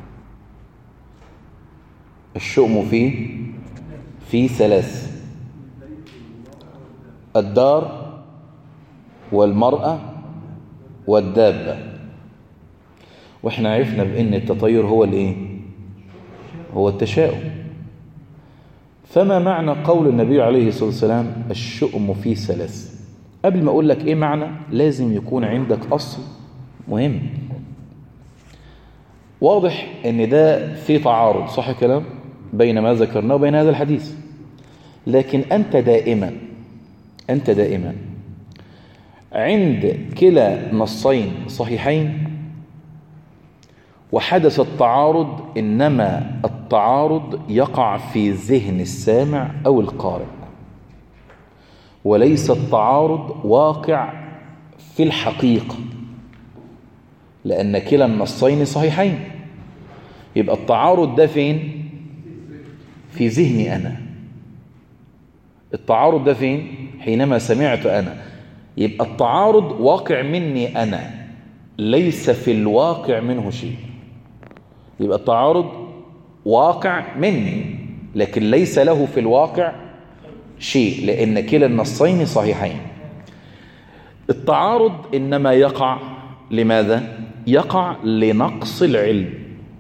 الشؤم في في ثلاث الدار والمرأة والدابة واحنا عرفنا بأن التطير هو الايه هو التشاؤم فما معنى قول النبي عليه الصلاة والسلام الشؤم في ثلاث قبل ما أقول لك إيه معنى لازم يكون عندك أصل مهم واضح أن ده في تعارض صح الكلام بين ما ذكرناه وبين هذا الحديث لكن أنت دائما أنت دائما عند كلا نصين صحيحين وحدث التعارض إنما التعارض يقع في ذهن السامع أو القارئ وليس التعارض واقع في الحقيقة لأن كلا النصين صحيحين يبقى التعارض ده فين في ذهني أنا التعارض ده فين حينما سمعت أنا يبقى التعارض واقع مني أنا ليس في الواقع منه شيء يبقى التعارض واقع مني لكن ليس له في الواقع شيء لأن كلا النصين صحيحين التعارض إنما يقع لماذا؟ يقع لنقص العلم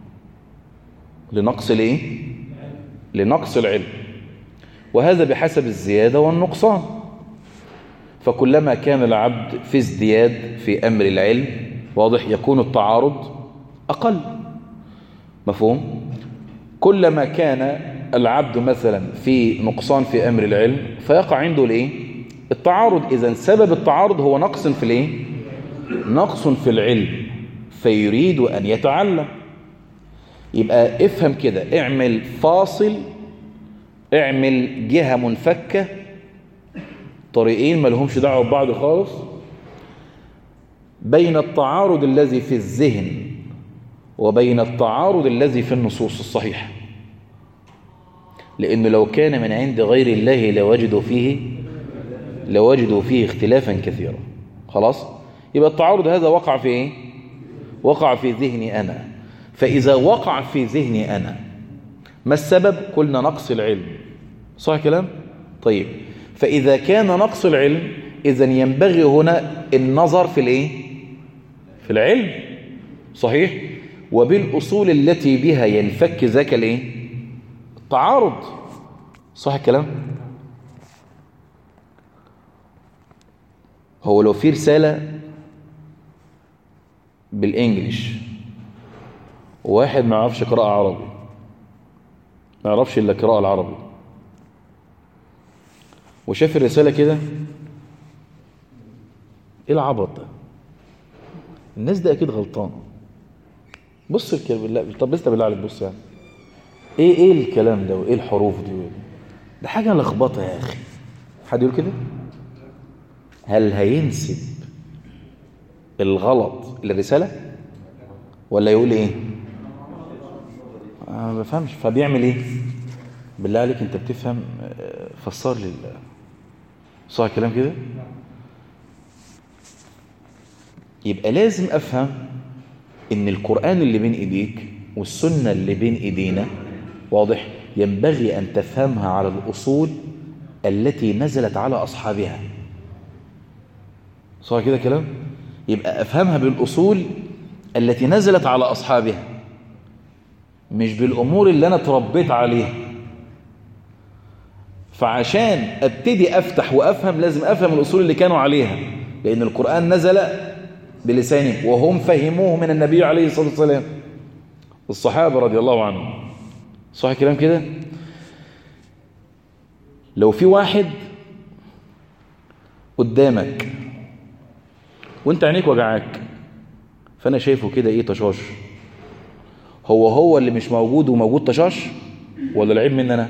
لنقص الايه؟ لنقص العلم وهذا بحسب الزيادة والنقصان فكلما كان العبد في ازدياد في أمر العلم واضح يكون التعارض أقل مفهوم؟ كلما كان العبد مثلا في نقصان في أمر العلم فيقع عنده الايه؟ التعارض إذا سبب التعارض هو نقص في الايه؟ نقص في العلم فيريد أن يتعلم يبقى افهم كده اعمل فاصل اعمل جهة منفكة طريقين ما لهمش دعوة ببعض خالص بين التعارض الذي في الذهن وبين التعارض الذي في النصوص الصحيحة لأنه لو كان من عند غير الله لوجدوا فيه لوجدوا فيه اختلافا كثيرا خلاص يبقى التعارض هذا وقع في ايه وقع في ذهني أنا فإذا وقع في ذهني أنا ما السبب قلنا نقص العلم صح كلام طيب فإذا كان نقص العلم إذا ينبغي هنا النظر في الايه في العلم صحيح وبالأصول التي بها ينفك ذاك الايه التعارض صح الكلام هو لو في رسالة بالانجليش واحد ما يعرفش قراءة عربي ما يعرفش الا قراءة العربي وشاف الرسالة كده ايه العبط ده الناس دي اكيد غلطانة بص الكلام بالله طب بس بالله عليك بص يعني ايه ايه الكلام ده وايه الحروف دي ده حاجة لخبطة يا اخي حد يقول كده هل هينسب الغلط للرسالة ولا يقول ايه انا ما بفهمش فبيعمل ايه بالله عليك انت بتفهم فسر لي صح الكلام كده يبقى لازم افهم ان القرآن اللي بين ايديك والسنة اللي بين ايدينا واضح ينبغي ان تفهمها على الاصول التي نزلت على اصحابها صح كده كلام يبقى افهمها بالاصول التي نزلت على اصحابها مش بالامور اللي انا اتربيت عليها فعشان ابتدي افتح وافهم لازم افهم الاصول اللي كانوا عليها لان القران نزل بلسانهم وهم فهموه من النبي عليه الصلاه والسلام الصحابه رضي الله عنهم صح الكلام كده لو في واحد قدامك وانت عينيك وجعاك فانا شايفه كده ايه طشاش هو هو اللي مش موجود وموجود طشاش ولا العيب مني انا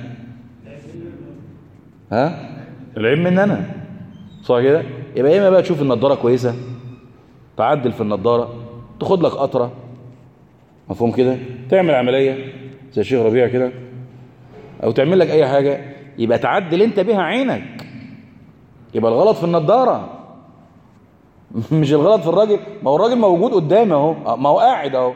ها العيب مني انا صح كده يبقى اما بقى تشوف النضاره كويسه تعدل في النضاره تاخد لك قطره مفهوم كده تعمل عمليه زي الشيخ ربيع كده او تعمل لك اي حاجه يبقى تعدل انت بيها عينك يبقى الغلط في النضاره مش الغلط في الراجل ما هو الراجل موجود قدامي اهو ما هو قاعد اهو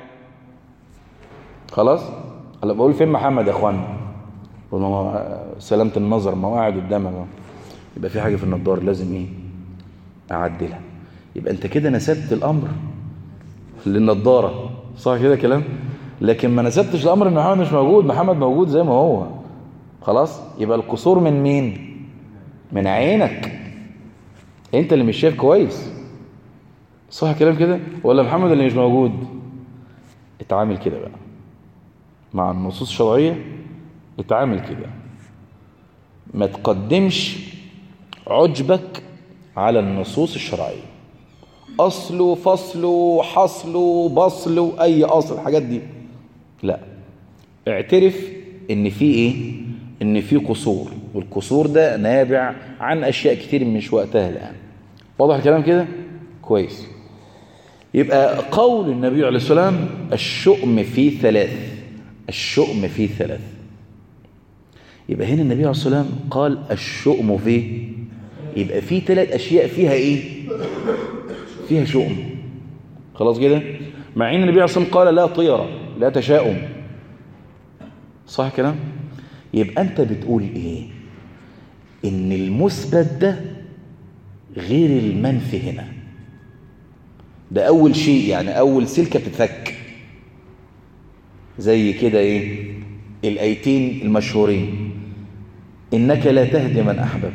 خلاص هلا بقول فين محمد يا اخوانا ما هو سلامة النظر ما هو قاعد قدامي اهو يبقى في حاجه في النضاره لازم ايه اعدلها يبقى انت كده نسبت الامر للنضاره صح كده كلام لكن ما نسبتش الامر ان محمد مش موجود محمد موجود زي ما هو خلاص يبقى القصور من مين من عينك انت اللي مش شايف كويس صح كلام كده ولا محمد اللي مش موجود اتعامل كده بقى مع النصوص الشرعية اتعامل كده ما تقدمش عجبك على النصوص الشرعية أصل فصل حصل بصل أي أصل الحاجات دي لا اعترف ان في ايه ان في قصور والقصور ده نابع عن اشياء كتير مش وقتها الان واضح الكلام كده كويس يبقى قول النبي عليه الصلاه والسلام الشؤم في ثلاث الشؤم في ثلاث يبقى هنا النبي عليه الصلاه والسلام قال الشؤم في يبقى في ثلاث اشياء فيها ايه فيها شؤم خلاص كده مع ان النبي عليه الصلاه والسلام قال لا طيره لا تشاؤم صح كلام يبقى انت بتقول ايه ان المثبت ده غير المنفي هنا ده اول شيء يعني اول سلكه بتتفك زي كده ايه الايتين المشهورين انك لا تهدي من احببت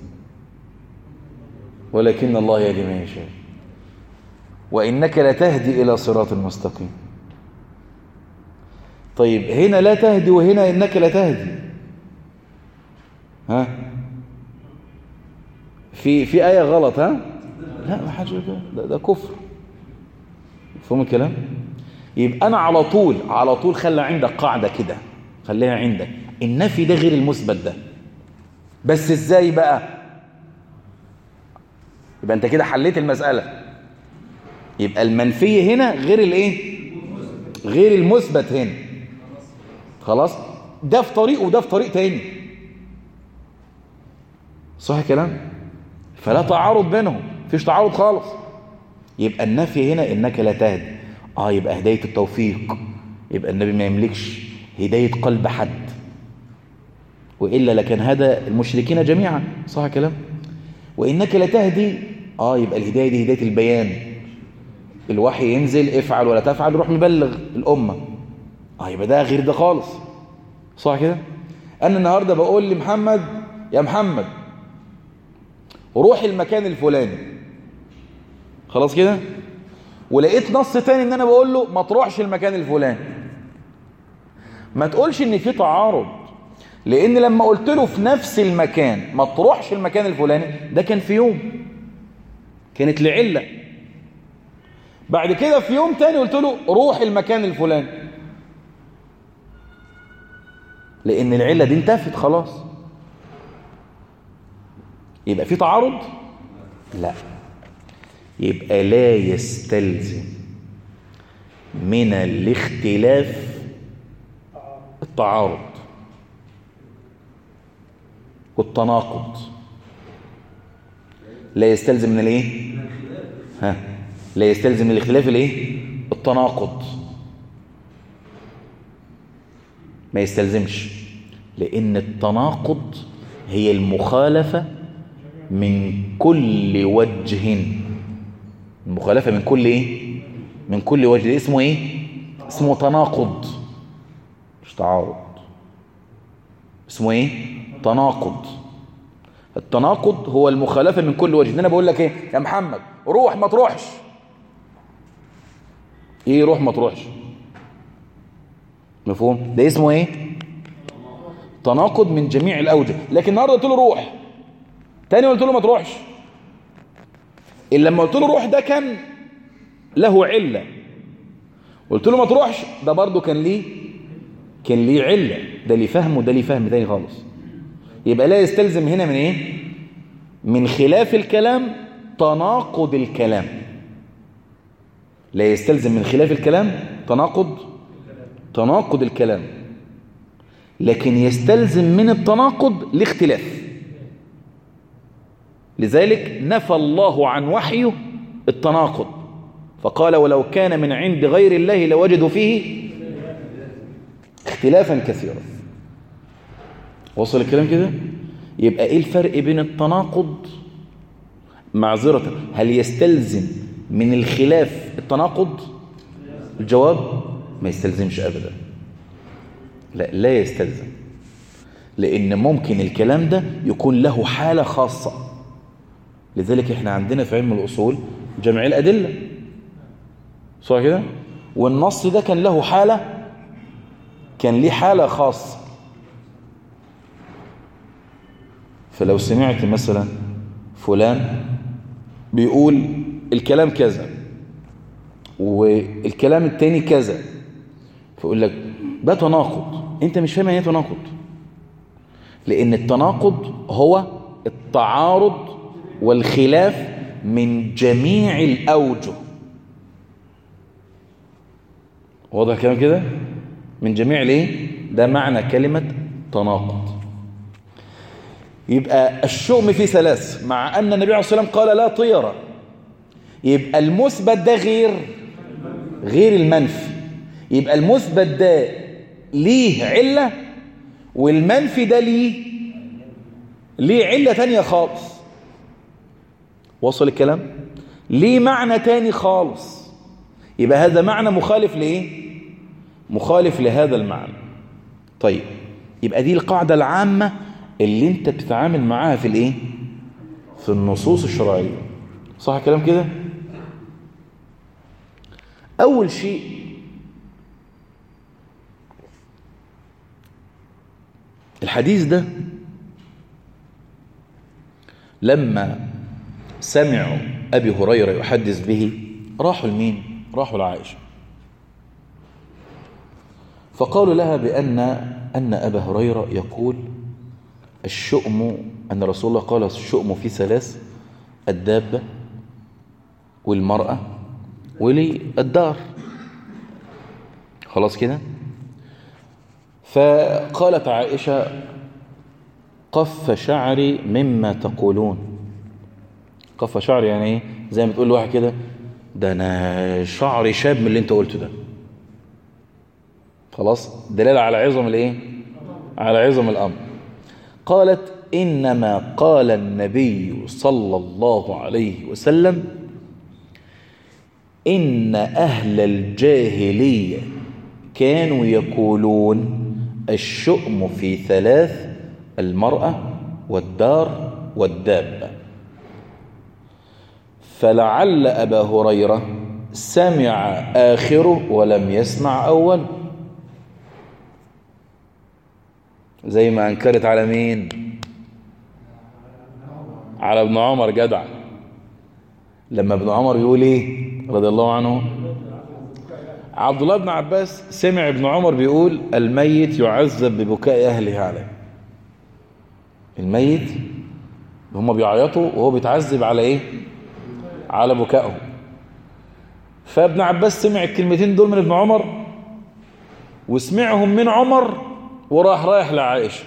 ولكن الله يهدي من يشاء وانك لا تهدي الى صراط مستقيم طيب هنا لا تهدي وهنا انك لا تهدي ها في في ايه غلط ها لا ما حاجه كده ده, ده كفر فهم الكلام يبقى انا على طول على طول خلى عندك قاعده كده خليها عندك النفي ده غير المثبت ده بس ازاي بقى يبقى انت كده حليت المساله يبقى المنفي هنا غير الايه غير المثبت هنا خلاص ده في طريق وده في طريق تاني صح الكلام فلا تعارض بينهم مفيش تعارض خالص يبقى النفي هنا انك لا تهدي اه يبقى هدايه التوفيق يبقى النبي ما يملكش هدايه قلب حد والا لكان هدى المشركين جميعا صح الكلام وانك لا تهدي اه يبقى الهدايه دي هدايه البيان الوحي ينزل افعل ولا تفعل روح مبلغ الامه اه يبقى ده غير ده خالص صح كده انا النهارده بقول لمحمد يا محمد روح المكان الفلاني خلاص كده ولقيت نص تاني ان انا بقول له ما تروحش المكان الفلاني ما تقولش ان في تعارض لان لما قلت له في نفس المكان ما تروحش المكان الفلاني ده كان في يوم كانت لعله بعد كده في يوم تاني قلت له روح المكان الفلاني لان العله دي انتفت خلاص يبقى في تعارض لا يبقى لا يستلزم من الاختلاف التعارض والتناقض لا يستلزم من الايه ها لا يستلزم من الاختلاف الايه التناقض ما يستلزمش لان التناقض هي المخالفه من كل وجه المخالفه من كل ايه من كل وجه ده اسمه ايه اسمه تناقض مش تعارض اسمه ايه تناقض التناقض هو المخالفه من كل وجه ان انا بقول لك ايه يا محمد روح ما تروحش ايه روح ما تروحش مفهوم ده اسمه ايه تناقض من جميع الاوجه لكن النهارده قلت له روح تاني قلت له ما تروحش اللي لما قلت له روح ده كان له عله قلت له ما تروحش ده برضه كان ليه كان ليه عله ده ليه فهم وده ليه فهم تاني خالص يبقى لا يستلزم هنا من ايه من خلاف الكلام تناقض الكلام لا يستلزم من خلاف الكلام تناقض تناقض الكلام لكن يستلزم من التناقض الاختلاف لذلك نفى الله عن وحيه التناقض فقال ولو كان من عند غير الله لوجدوا فيه اختلافا كثيرا وصل الكلام كده يبقى ايه الفرق بين التناقض معذرة هل يستلزم من الخلاف التناقض الجواب ما يستلزمش ابدا لا لا يستلزم لان ممكن الكلام ده يكون له حالة خاصة لذلك احنا عندنا في علم الاصول جمع الادلة صح كده والنص ده كان له حالة كان ليه حالة خاصة فلو سمعت مثلا فلان بيقول الكلام كذا والكلام التاني كذا فيقول لك ده تناقض انت مش فاهم يعني ايه تناقض لان التناقض هو التعارض والخلاف من جميع الاوجه واضح الكلام كده من جميع الايه ده معنى كلمه تناقض يبقى الشؤم في ثلاث مع ان النبي عليه الصلاه والسلام قال لا طيره يبقى المثبت ده غير غير المنفي يبقى المثبت ده ليه علة والمنفي ده ليه ليه علة تانية خالص وصل الكلام ليه معنى تاني خالص يبقى هذا معنى مخالف لإيه مخالف لهذا المعنى طيب يبقى دي القاعدة العامة اللي انت بتتعامل معاها في الايه في النصوص الشرعية صح الكلام كده اول شيء الحديث ده لما سمعوا أبي هريرة يحدث به راحوا لمين؟ راحوا لعائشة فقالوا لها بأن أن أبا هريرة يقول الشؤم أن رسول الله قال الشؤم في ثلاث الدابة والمرأة وللدار خلاص كده فقالت عائشة قف شعري مما تقولون قف شعري يعني ايه زي ما تقول لواحد كده ده انا شعري شاب من اللي انت قلته ده خلاص دلالة على عظم الايه على عظم الامر قالت انما قال النبي صلى الله عليه وسلم ان اهل الجاهليه كانوا يقولون الشؤم في ثلاث المرأة والدار والدابة فلعل أبا هريرة سمع آخره ولم يسمع أول زي ما أنكرت على مين على ابن عمر جدع لما ابن عمر يقول ايه رضي الله عنه عبد الله بن عباس سمع ابن عمر بيقول الميت يعذب ببكاء أهله عليه الميت هم بيعيطوا وهو بيتعذب على ايه على بكائهم فابن عباس سمع الكلمتين دول من ابن عمر وسمعهم من عمر وراح رايح لعائشة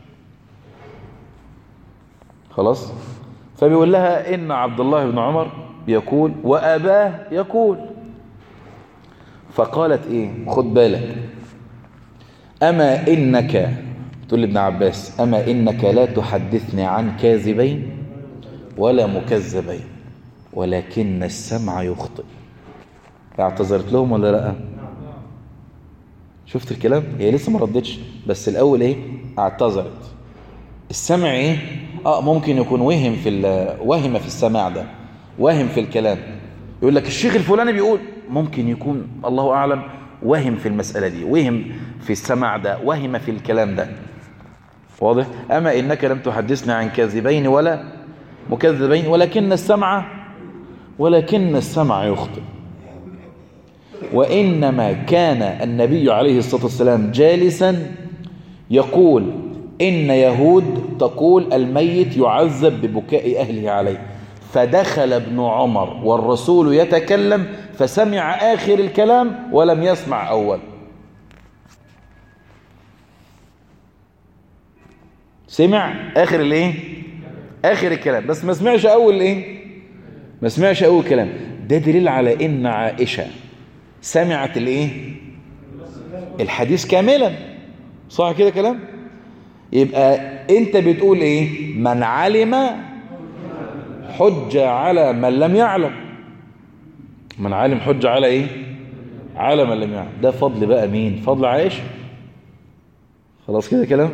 خلاص فبيقول لها إن عبد الله بن عمر يقول وأباه يقول فقالت إيه خد بالك أما إنك تقول لابن عباس أما إنك لا تحدثني عن كاذبين ولا مكذبين ولكن السمع يخطئ اعتذرت لهم ولا لا شفت الكلام هي لسه ما ردتش بس الاول ايه اعتذرت السمع ايه اه ممكن يكون وهم في وهم في السماع ده وهم في الكلام يقول لك الشيخ الفلاني بيقول ممكن يكون الله اعلم وهم في المسألة دي وهم في السماع ده وهم في الكلام ده واضح أما إنك لم تحدثنا عن كاذبين ولا مكذبين ولكن السمع ولكن السمع يخطئ وإنما كان النبي عليه الصلاة والسلام جالسا يقول إن يهود تقول الميت يعذب ببكاء أهله عليه فدخل ابن عمر والرسول يتكلم فسمع آخر الكلام ولم يسمع أول سمع آخر الايه آخر الكلام بس ما سمعش أول الايه ما سمعش أول كلام ده دليل على إن عائشة سمعت الايه الحديث كاملا صح كده كلام يبقى انت بتقول ايه من علم حجة على من لم يعلم من عالم حجة على ايه على من لم يعلم ده فضل بقى مين فضل عائشة خلاص كده كلام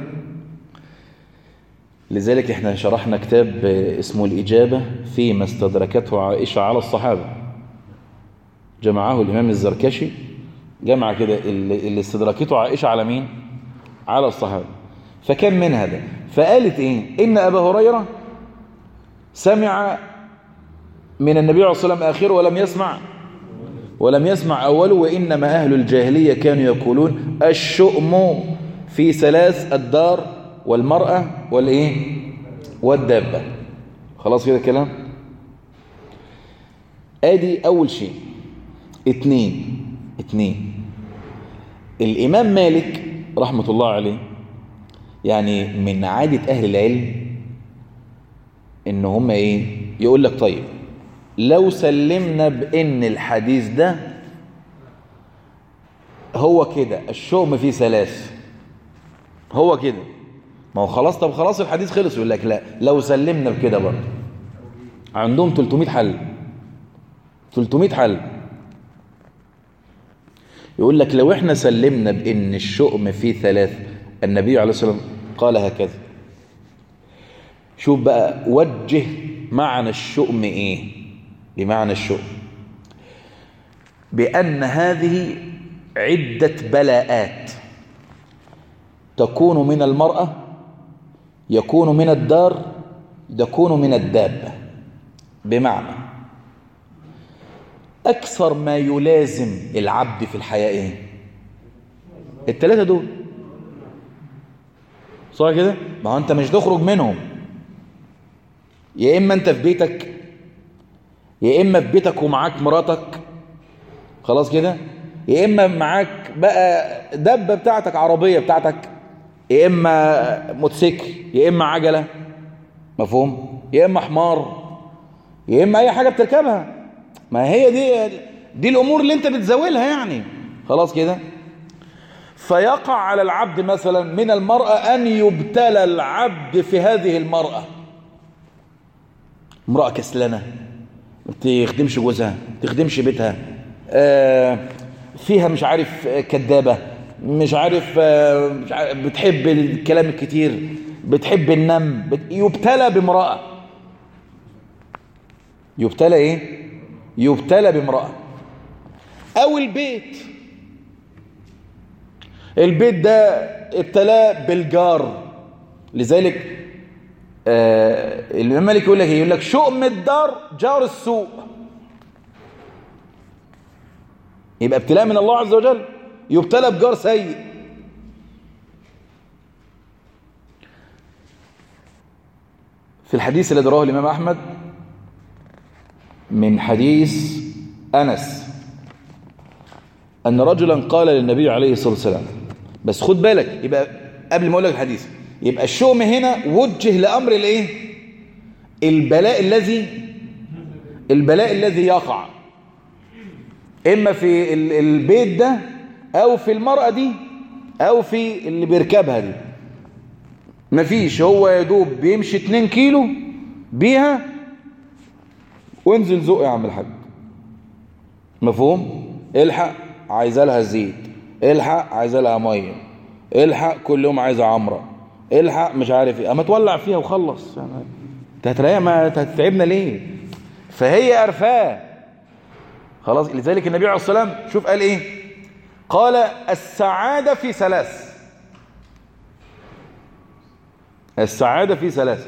لذلك احنا شرحنا كتاب اسمه الإجابة فيما استدركته عائشة على الصحابة جمعه الإمام الزركشي جمع كده اللي استدركته عائشة على مين على الصحابة فكم من هذا فقالت ايه ان ابا هريرة سمع من النبي عليه الصلاة والسلام آخره ولم يسمع ولم يسمع أوله وإنما أهل الجاهلية كانوا يقولون الشؤم في ثلاث الدار والمرأة والإيه والدابة خلاص كده الكلام ادي اول شيء اتنين اتنين الامام مالك رحمة الله عليه يعني من عادة اهل العلم ان هم ايه يقول لك طيب لو سلمنا بان الحديث ده هو كده الشؤم فيه ثلاث هو كده ما هو خلاص طب خلاص الحديث خلص يقول لك لا لو سلمنا بكده برضه عندهم 300 حل 300 حل يقول لك لو احنا سلمنا بان الشؤم فيه ثلاث النبي عليه الصلاه والسلام قال هكذا شوف بقى وجه معنى الشؤم ايه بمعنى الشؤم بان هذه عده بلاءات تكون من المراه يكون من الدار يكون من الدابه بمعنى أكثر ما يلازم العبد في الحياة إيه؟ التلاتة دول صح كده؟ ما هو أنت مش تخرج منهم يا إما أنت في بيتك يا إما في بيتك ومعاك مراتك خلاص كده؟ يا إما معاك بقى دبة بتاعتك عربية بتاعتك يا إما موتوسيكل يا إما عجلة مفهوم؟ يا إما حمار يا إما أي حاجة بتركبها ما هي دي دي الامور اللي انت بتزاولها يعني خلاص كده فيقع على العبد مثلا من المرأة ان يبتلى العبد في هذه المرأة امرأة كسلانة ما تخدمش جوزها ما تخدمش بيتها آه فيها مش عارف كدابة مش عارف, آه مش عارف بتحب الكلام الكتير بتحب النم بت... يبتلى بامرأة يبتلى ايه يبتلى بامرأة أو البيت البيت ده ابتلاه بالجار لذلك آه الإمام مالك يقول لك يقول لك شؤم الدار جار السوء يبقى ابتلاء من الله عز وجل يبتلى بجار سيء في الحديث الذي رواه الإمام أحمد من حديث أنس أن رجلا قال للنبي عليه الصلاة والسلام بس خد بالك يبقى قبل ما أقول لك الحديث يبقى الشؤم هنا وجه لأمر الإيه البلاء الذي البلاء الذي يقع إما في البيت ده أو في المرأة دي أو في اللي بيركبها دي مفيش هو يدوب بيمشي 2 كيلو بيها وانزل زق يا عم الحاج مفهوم الحق عايزه لها زيت الحق عايزه لها ميه الحق كل يوم عايزه عمره الحق مش عارف ايه اما تولع فيها وخلص يعني انت هتلاقيها ما هتتعبنا ليه فهي قرفاه خلاص لذلك النبي عليه الصلاه والسلام شوف قال ايه قال السعاده في ثلاث السعاده في ثلاث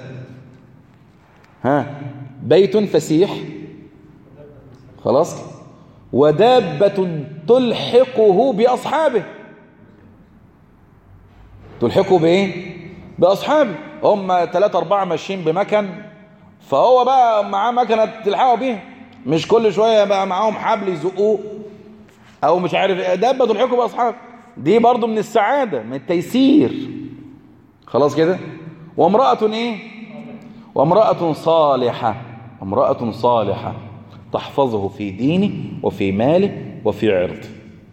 ها بيت فسيح خلاص ودابة تلحقه بأصحابه تلحقه بإيه بأصحابه هم ثلاثة أربعة ماشيين بمكن فهو بقى معاه مكنة تلحقه بيها مش كل شوية بقى معاهم حبل يزقوه أو مش عارف دابة تلحقه بأصحابه دي برضو من السعادة من التيسير خلاص كده وامرأة إيه وامرأة صالحة امرأة صالحة تحفظه في دينه وفي ماله وفي عرضه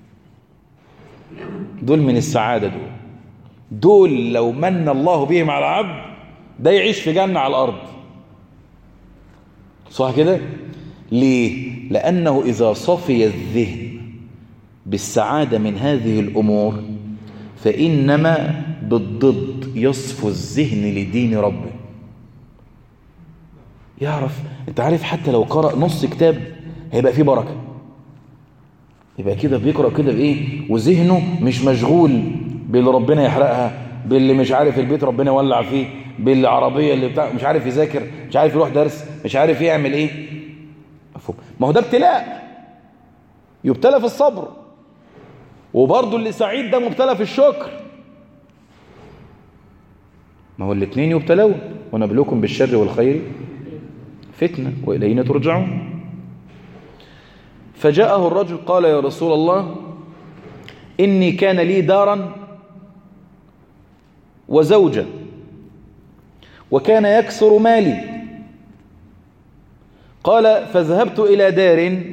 دول من السعادة دول دول لو من الله بهم على العبد ده يعيش في جنة على الأرض صح كده ليه لأنه إذا صفي الذهن بالسعادة من هذه الأمور فإنما بالضد يصفو الذهن لدين ربه يعرف انت عارف حتى لو قرأ نص كتاب هيبقى فيه بركة يبقى كده بيقرأ كده بإيه وذهنه مش مشغول باللي ربنا يحرقها باللي مش عارف البيت ربنا يولع فيه بالعربية اللي بتاع مش عارف يذاكر مش عارف يروح درس مش عارف يعمل ايه مفهوم ما هو ده ابتلاء يبتلى في الصبر وبرضه اللي سعيد ده مبتلى في الشكر ما هو الاثنين يبتلون ونبلوكم بالشر والخير فتنة وإلينا ترجعون فجاءه الرجل قال يا رسول الله إني كان لي دارا وزوجة وكان يكسر مالي قال فذهبت إلى دار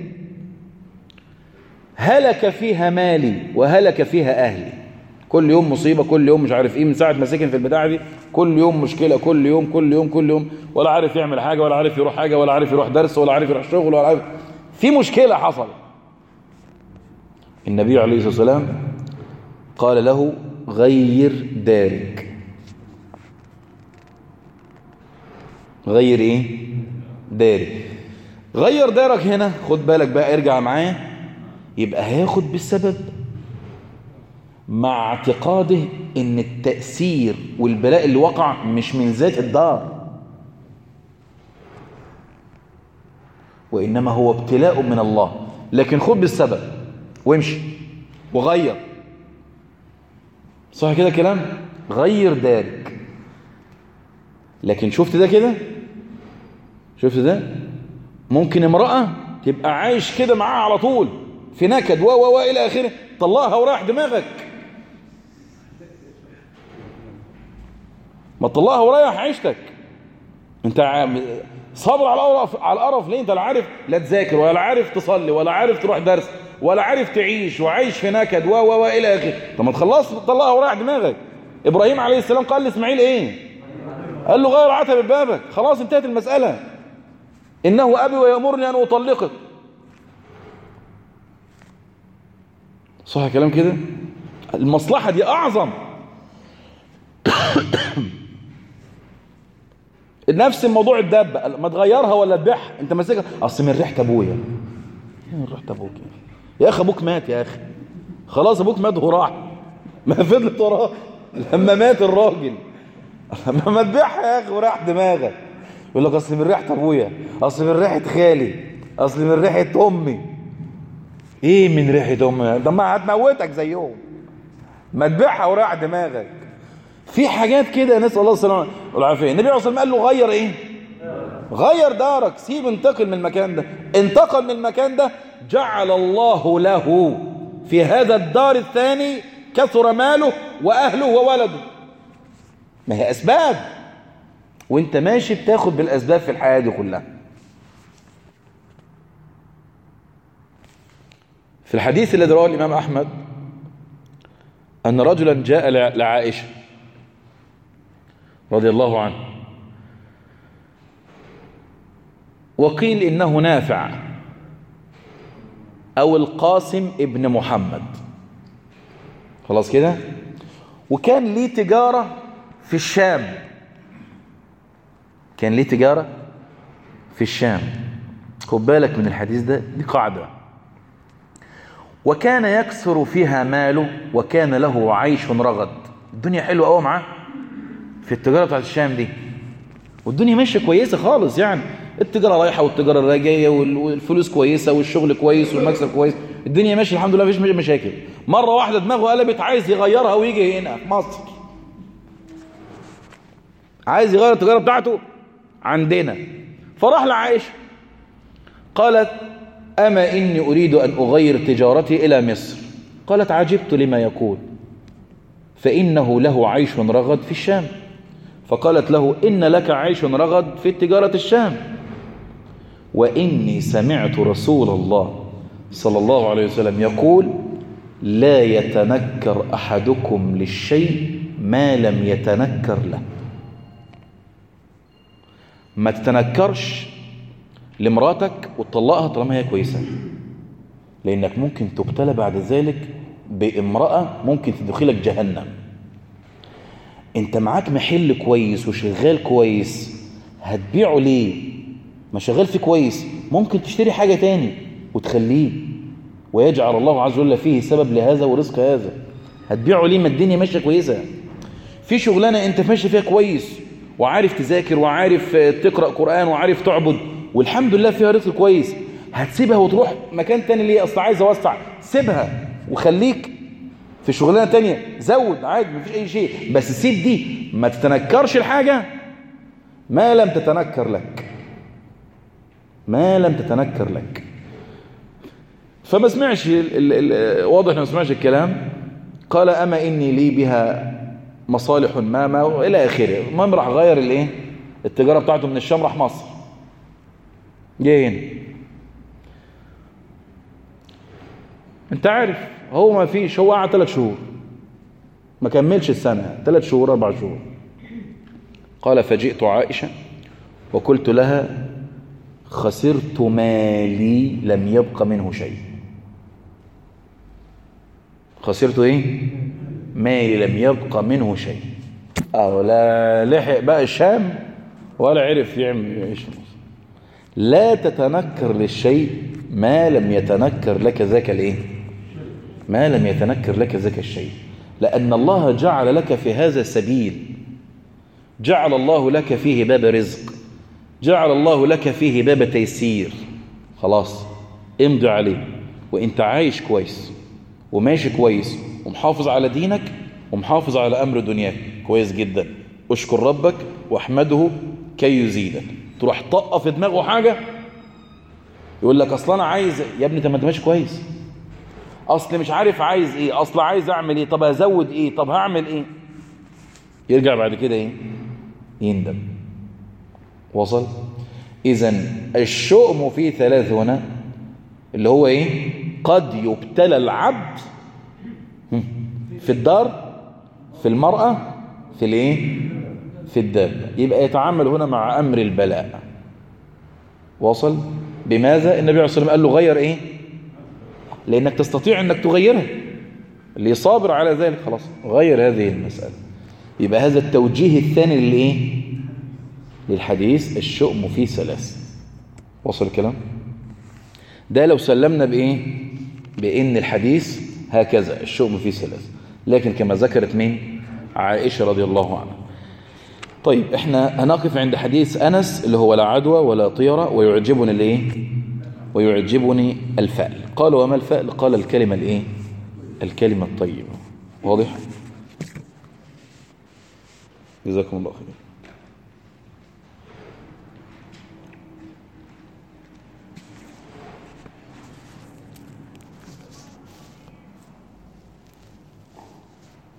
هلك فيها مالي وهلك فيها أهلي كل يوم مصيبة كل يوم مش عارف ايه من ساعة ما سكن في البتاعة دي كل يوم مشكلة كل يوم كل يوم كل يوم ولا عارف يعمل حاجة ولا عارف يروح حاجة ولا عارف يروح درس ولا عارف يروح شغل ولا عارف في مشكلة حصلت النبي عليه الصلاة والسلام قال له غير دارك غير ايه دارك غير دارك هنا خد بالك بقى ارجع معايا يبقى هياخد بالسبب مع اعتقاده ان التأثير والبلاء اللي وقع مش من ذات الدار وإنما هو ابتلاء من الله لكن خد بالسبب وامشي وغير صح كده كلام غير دارك لكن شفت ده كده شفت ده ممكن امرأة تبقى عايش كده معاه على طول في نكد و و و الى اخره طلعها وراح دماغك ما تطلعها ورايح عيشتك انت عام- صابر على القرف على القرف ليه انت لا عارف لا تذاكر ولا عارف تصلي ولا عارف تروح درس ولا عارف تعيش وعايش في نكد و و و الى اخره طب ما تخلص طلعها ورايح دماغك ابراهيم عليه السلام قال لاسماعيل ايه قال له غير عتب بابك خلاص انتهت المساله انه ابي ويامرني ان اطلقك صح كلام كده المصلحة دي أعظم نفس الموضوع الدابة ما تغيرها ولا تبيعها انت ماسكها اصل من ريحه ابويا من ريحه ابوك يا اخي ابوك مات يا اخي خلاص ابوك مات وراح ما فضلت وراه لما مات الراجل لما ما تبيعها يا اخي وراح دماغك يقول لك اصل من ريحه ابويا اصل من ريحه خالي اصل من ريحه امي ايه من ريحه امي طب ما هتموتك زيهم ما تبيعها وراح دماغك في حاجات كده نسال الله السلامه والعافيه النبي عليه الصلاه والسلام قال له غير ايه غير دارك سيب انتقل من المكان ده انتقل من المكان ده جعل الله له في هذا الدار الثاني كثر ماله واهله وولده ما هي اسباب وانت ماشي بتاخد بالاسباب في الحياه دي كلها في الحديث الذي رواه الامام احمد ان رجلا جاء لعائشه رضي الله عنه وقيل إنه نافع أو القاسم ابن محمد خلاص كده وكان ليه تجارة في الشام كان ليه تجارة في الشام خد بالك من الحديث ده دي قاعدة وكان يكثر فيها ماله وكان له عيش رغد الدنيا حلوة قوي معاه في التجارة بتاعت الشام دي والدنيا ماشية كويسة خالص يعني التجارة رايحة والتجارة راجعة والفلوس كويسة والشغل كويس والمكسب كويس الدنيا ماشية الحمد لله مفيش مشاكل مرة واحدة دماغه قلبت عايز يغيرها ويجي هنا في مصر عايز يغير التجارة بتاعته عندنا فراح لعائشة قالت أما إني أريد أن أغير تجارتي إلى مصر قالت عجبت لما يقول فإنه له عيش رغد في الشام فقالت له إن لك عيش رغد في تجارة الشام وإني سمعت رسول الله صلى الله عليه وسلم يقول لا يتنكر أحدكم للشيء ما لم يتنكر له ما تتنكرش لمراتك وتطلقها طالما هي كويسة لأنك ممكن تبتلى بعد ذلك بامرأة ممكن تدخلك جهنم انت معاك محل كويس وشغال كويس هتبيعه ليه ما شغال فيه كويس ممكن تشتري حاجة تاني وتخليه ويجعل الله عز وجل فيه سبب لهذا ورزق هذا هتبيعه ليه ما الدنيا ماشية كويسة في شغلانة انت ماشي فيها كويس وعارف تذاكر وعارف تقرأ قرآن وعارف تعبد والحمد لله فيها رزق كويس هتسيبها وتروح مكان تاني ليه اصل عايز اوسع سيبها وخليك في شغلانه تانية زود عادي مفيش اي شيء بس سيب دي ما تتنكرش الحاجة ما لم تتنكر لك ما لم تتنكر لك فما سمعش ال ال ال واضح انه ما سمعش الكلام قال اما اني لي بها مصالح ما ما والى اخره المهم راح غير الايه التجاره بتاعته من الشام راح مصر جه هنا انت عارف هو ما فيش هو قعد ثلاث شهور ما كملش السنه ثلاث شهور اربع شهور قال فجئت عائشه وقلت لها خسرت مالي لم يبق منه شيء خسرت ايه مالي لم يبق منه شيء اه لا لحق بقى الشام ولا عرف يعمل يعيش في مصر لا تتنكر للشيء ما لم يتنكر لك ذاك الايه ما لم يتنكر لك ذاك الشيء لأن الله جعل لك في هذا سبيل جعل الله لك فيه باب رزق جعل الله لك فيه باب تيسير خلاص امضي عليه وانت عايش كويس وماشي كويس ومحافظ على دينك ومحافظ على أمر دنياك كويس جدا اشكر ربك واحمده كي يزيدك تروح طقه في دماغه حاجة يقول لك اصل انا عايز يا ابني طب ما انت ماشي كويس اصل مش عارف عايز ايه اصل عايز اعمل ايه طب ازود ايه طب هعمل ايه يرجع بعد كده ايه يندم وصل اذا الشؤم في ثلاث هنا اللي هو ايه قد يبتلى العبد في الدار في المرأة في الايه في الدابة يبقى يتعامل هنا مع امر البلاء وصل بماذا النبي عليه الصلاة والسلام قال له غير ايه لانك تستطيع انك تغيرها اللي صابر على ذلك خلاص غير هذه المسألة يبقى هذا التوجيه الثاني للايه للحديث الشؤم فيه ثلاث وصل الكلام ده لو سلمنا بايه بان الحديث هكذا الشؤم فيه ثلاث لكن كما ذكرت مين عائشة رضي الله عنها طيب احنا هنقف عند حديث أنس اللي هو لا عدوى ولا طيرة ويعجبني الايه ويعجبني الفعل قال وما الفعل قال الكلمة الايه الكلمة الطيبة واضح جزاكم الله خير